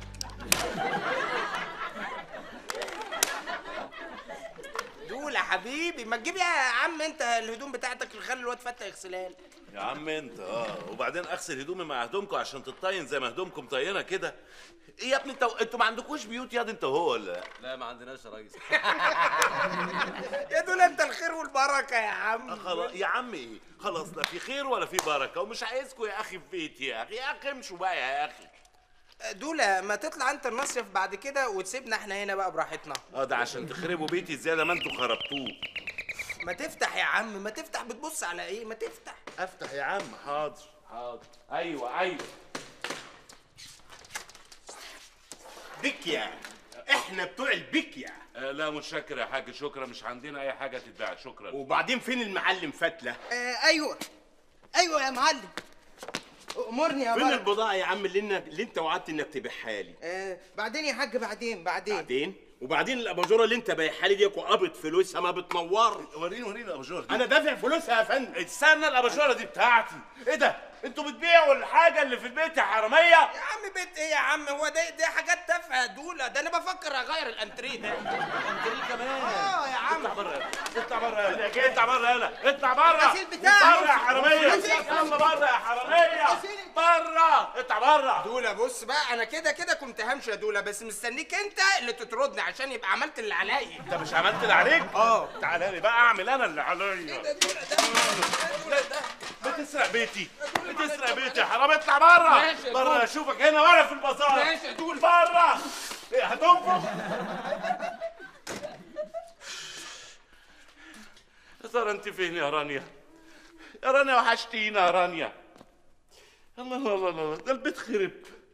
دول يا حبيبي ما تجيب يا عم انت الهدوم بتاعتك اللي خلي الواد فتح يغسلها لي. يا عم انت اه وبعدين اغسل هدومي مع هدومكم عشان تطين زي ما هدومكم طينه كده ايه يا ابني انتوا انتوا ما عندكوش بيوت ياض انت وهو ولا لا؟ لا ما عندناش يا ريس يا دول انت الخير والبركه يا عم خلاص يا عم ايه خلاص لا في خير ولا في بركه ومش عايزكم يا اخي في بيتي يا اخي يا اخي امشوا بقى يا اخي دولة ما تطلع انت المصيف بعد كده وتسيبنا احنا هنا بقى براحتنا اه ده عشان تخربوا بيتي زياده ما انتوا خربتوه ما تفتح يا عم ما تفتح بتبص على ايه ما تفتح افتح يا عم حاضر حاضر ايوه ايوه بكيا احنا بتوع البكيا آه لا متشكر يا حاج شكرا مش عندنا اي حاجه تتباع شكرا وبعدين فين المعلم فتله آه ايوه ايوه يا معلم امرني يا فين بابا البضاعه يا عم اللي, إنك اللي انت وعدت انك تبيعها لي آه بعدين يا حاج بعدين بعدين بعدين وبعدين الاباجوره اللي انت بايعها لي دي وقابض فلوسها ما بتنور وريني وريني الاباجوره دي انا دافع فلوسها يا فندم استنى الاباجوره دي بتاعتي ايه ده انتوا بتبيعوا الحاجه اللي في البيت يا حراميه يا عم بيت ايه يا عم هو ده دي حاجات تافهه دولة ده انا بفكر اغير الانتريه ده الانتريه كمان اه يا عم اطلع بره اطلع بره يلا اطلع بره يلا اطلع بره الغسيل بتاعي. بره يا حراميه الغسيل. يلا بره يا حراميه بره اطلع بره دولة بص بقى انا كده كده كنت همشي يا دولة بس مستنيك انت اللي تطردني عشان يبقى عملت اللي عليا انت مش عملت اللي عليك اه تعالى لي بقى اعمل انا اللي عليا بتسرق بيتي بتسرق بيتي يا حرام اطلع بره ماشي يا بره دول. اشوفك هنا ولا في البازار ماشي يا دول. بره إيه، هتنفخ يا ترى انت فين يا رانيا يا رانيا وحشتينا يا رانيا الله الله الله الله ده البيت خرب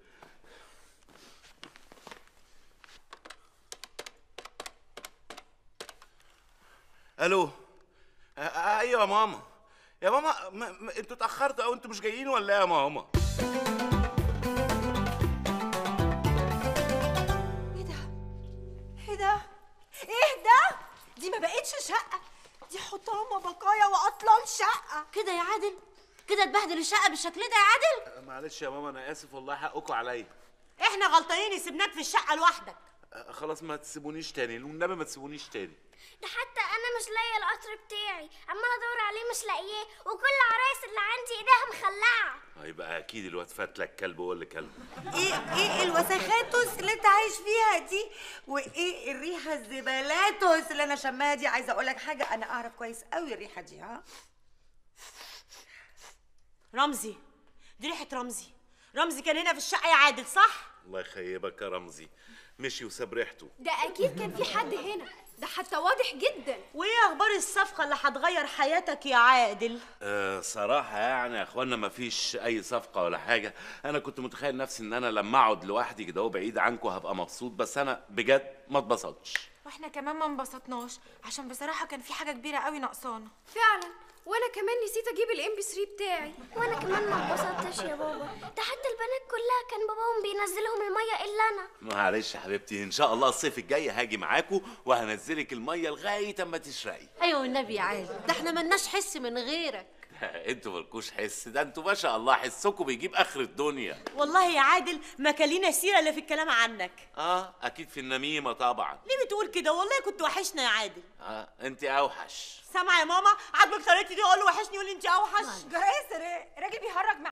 الو آه، آه، ايوه يا ماما يا ماما ما ما انتوا اتاخرتوا او انتوا مش جايين ولا ايه يا ماما ايه ده؟ ايه ده؟ دي ما بقتش شقة دي حطامة بقايا واصلا شقة كده يا عادل كده تبهدل الشقه بالشكل ده يا عادل معلش يا ماما انا اسف والله حقكم عليا احنا غلطانين سيبناك في الشقة لوحدك آه، خلاص ما تسيبونيش تاني والنبي ما تسيبونيش تاني ده حتى انا مش لاقيه القطر بتاعي عماله ادور عليه مش لاقياه وكل العرايس اللي عندي ايديها مخلعه هيبقى اكيد الواد فات لك كلب وقول لي كلب ايه ايه الوسخاتوس اللي انت عايش فيها دي وايه الريحه الزبالاتوس اللي انا شماها دي عايزه اقول لك حاجه انا اعرف كويس قوي الريحه دي ها رمزي دي ريحه رمزي رمزي كان هنا في الشقه يا عادل صح الله يخيبك يا رمزي مشي وساب ريحته ده اكيد كان في حد هنا ده حتى واضح جدا وايه اخبار الصفقه اللي هتغير حياتك يا عادل أه صراحة يعني يا اخوانا ما فيش أي صفقة ولا حاجة، أنا كنت متخيل نفسي إن أنا لما أقعد لوحدي كده بعيد عنكم هبقى مبسوط بس أنا بجد ما اتبسطتش. واحنا كمان ما انبسطناش عشان بصراحه كان في حاجه كبيره قوي ناقصانا فعلا وانا كمان نسيت اجيب الام بي 3 بتاعي وانا كمان ما اتبسطتش يا بابا ده حتى البنات كلها كان باباهم بينزلهم الميه الا انا معلش يا حبيبتي إن شاء الله الصيف الجاي هاجي معاكم وهنزلك المية لغاية أما تشرقي. ايوه والنبي يا عادل ده احنا ملناش حس من غيرك انتوا مالكوش حس ده انتوا ما شاء الله حسكم بيجيب آخر الدنيا. والله يا عادل ما كان لينا سيره الا في الكلام عنك اه أكيد في النميمة طبعا. ليه بتقول كده والله كنت وحشنا يا عادل اه أنت أوحش. سامعه يا ماما عاجبك طريقتي دي اقول له وحشني يقول لي انت اوحش جرايس راجل بيهرج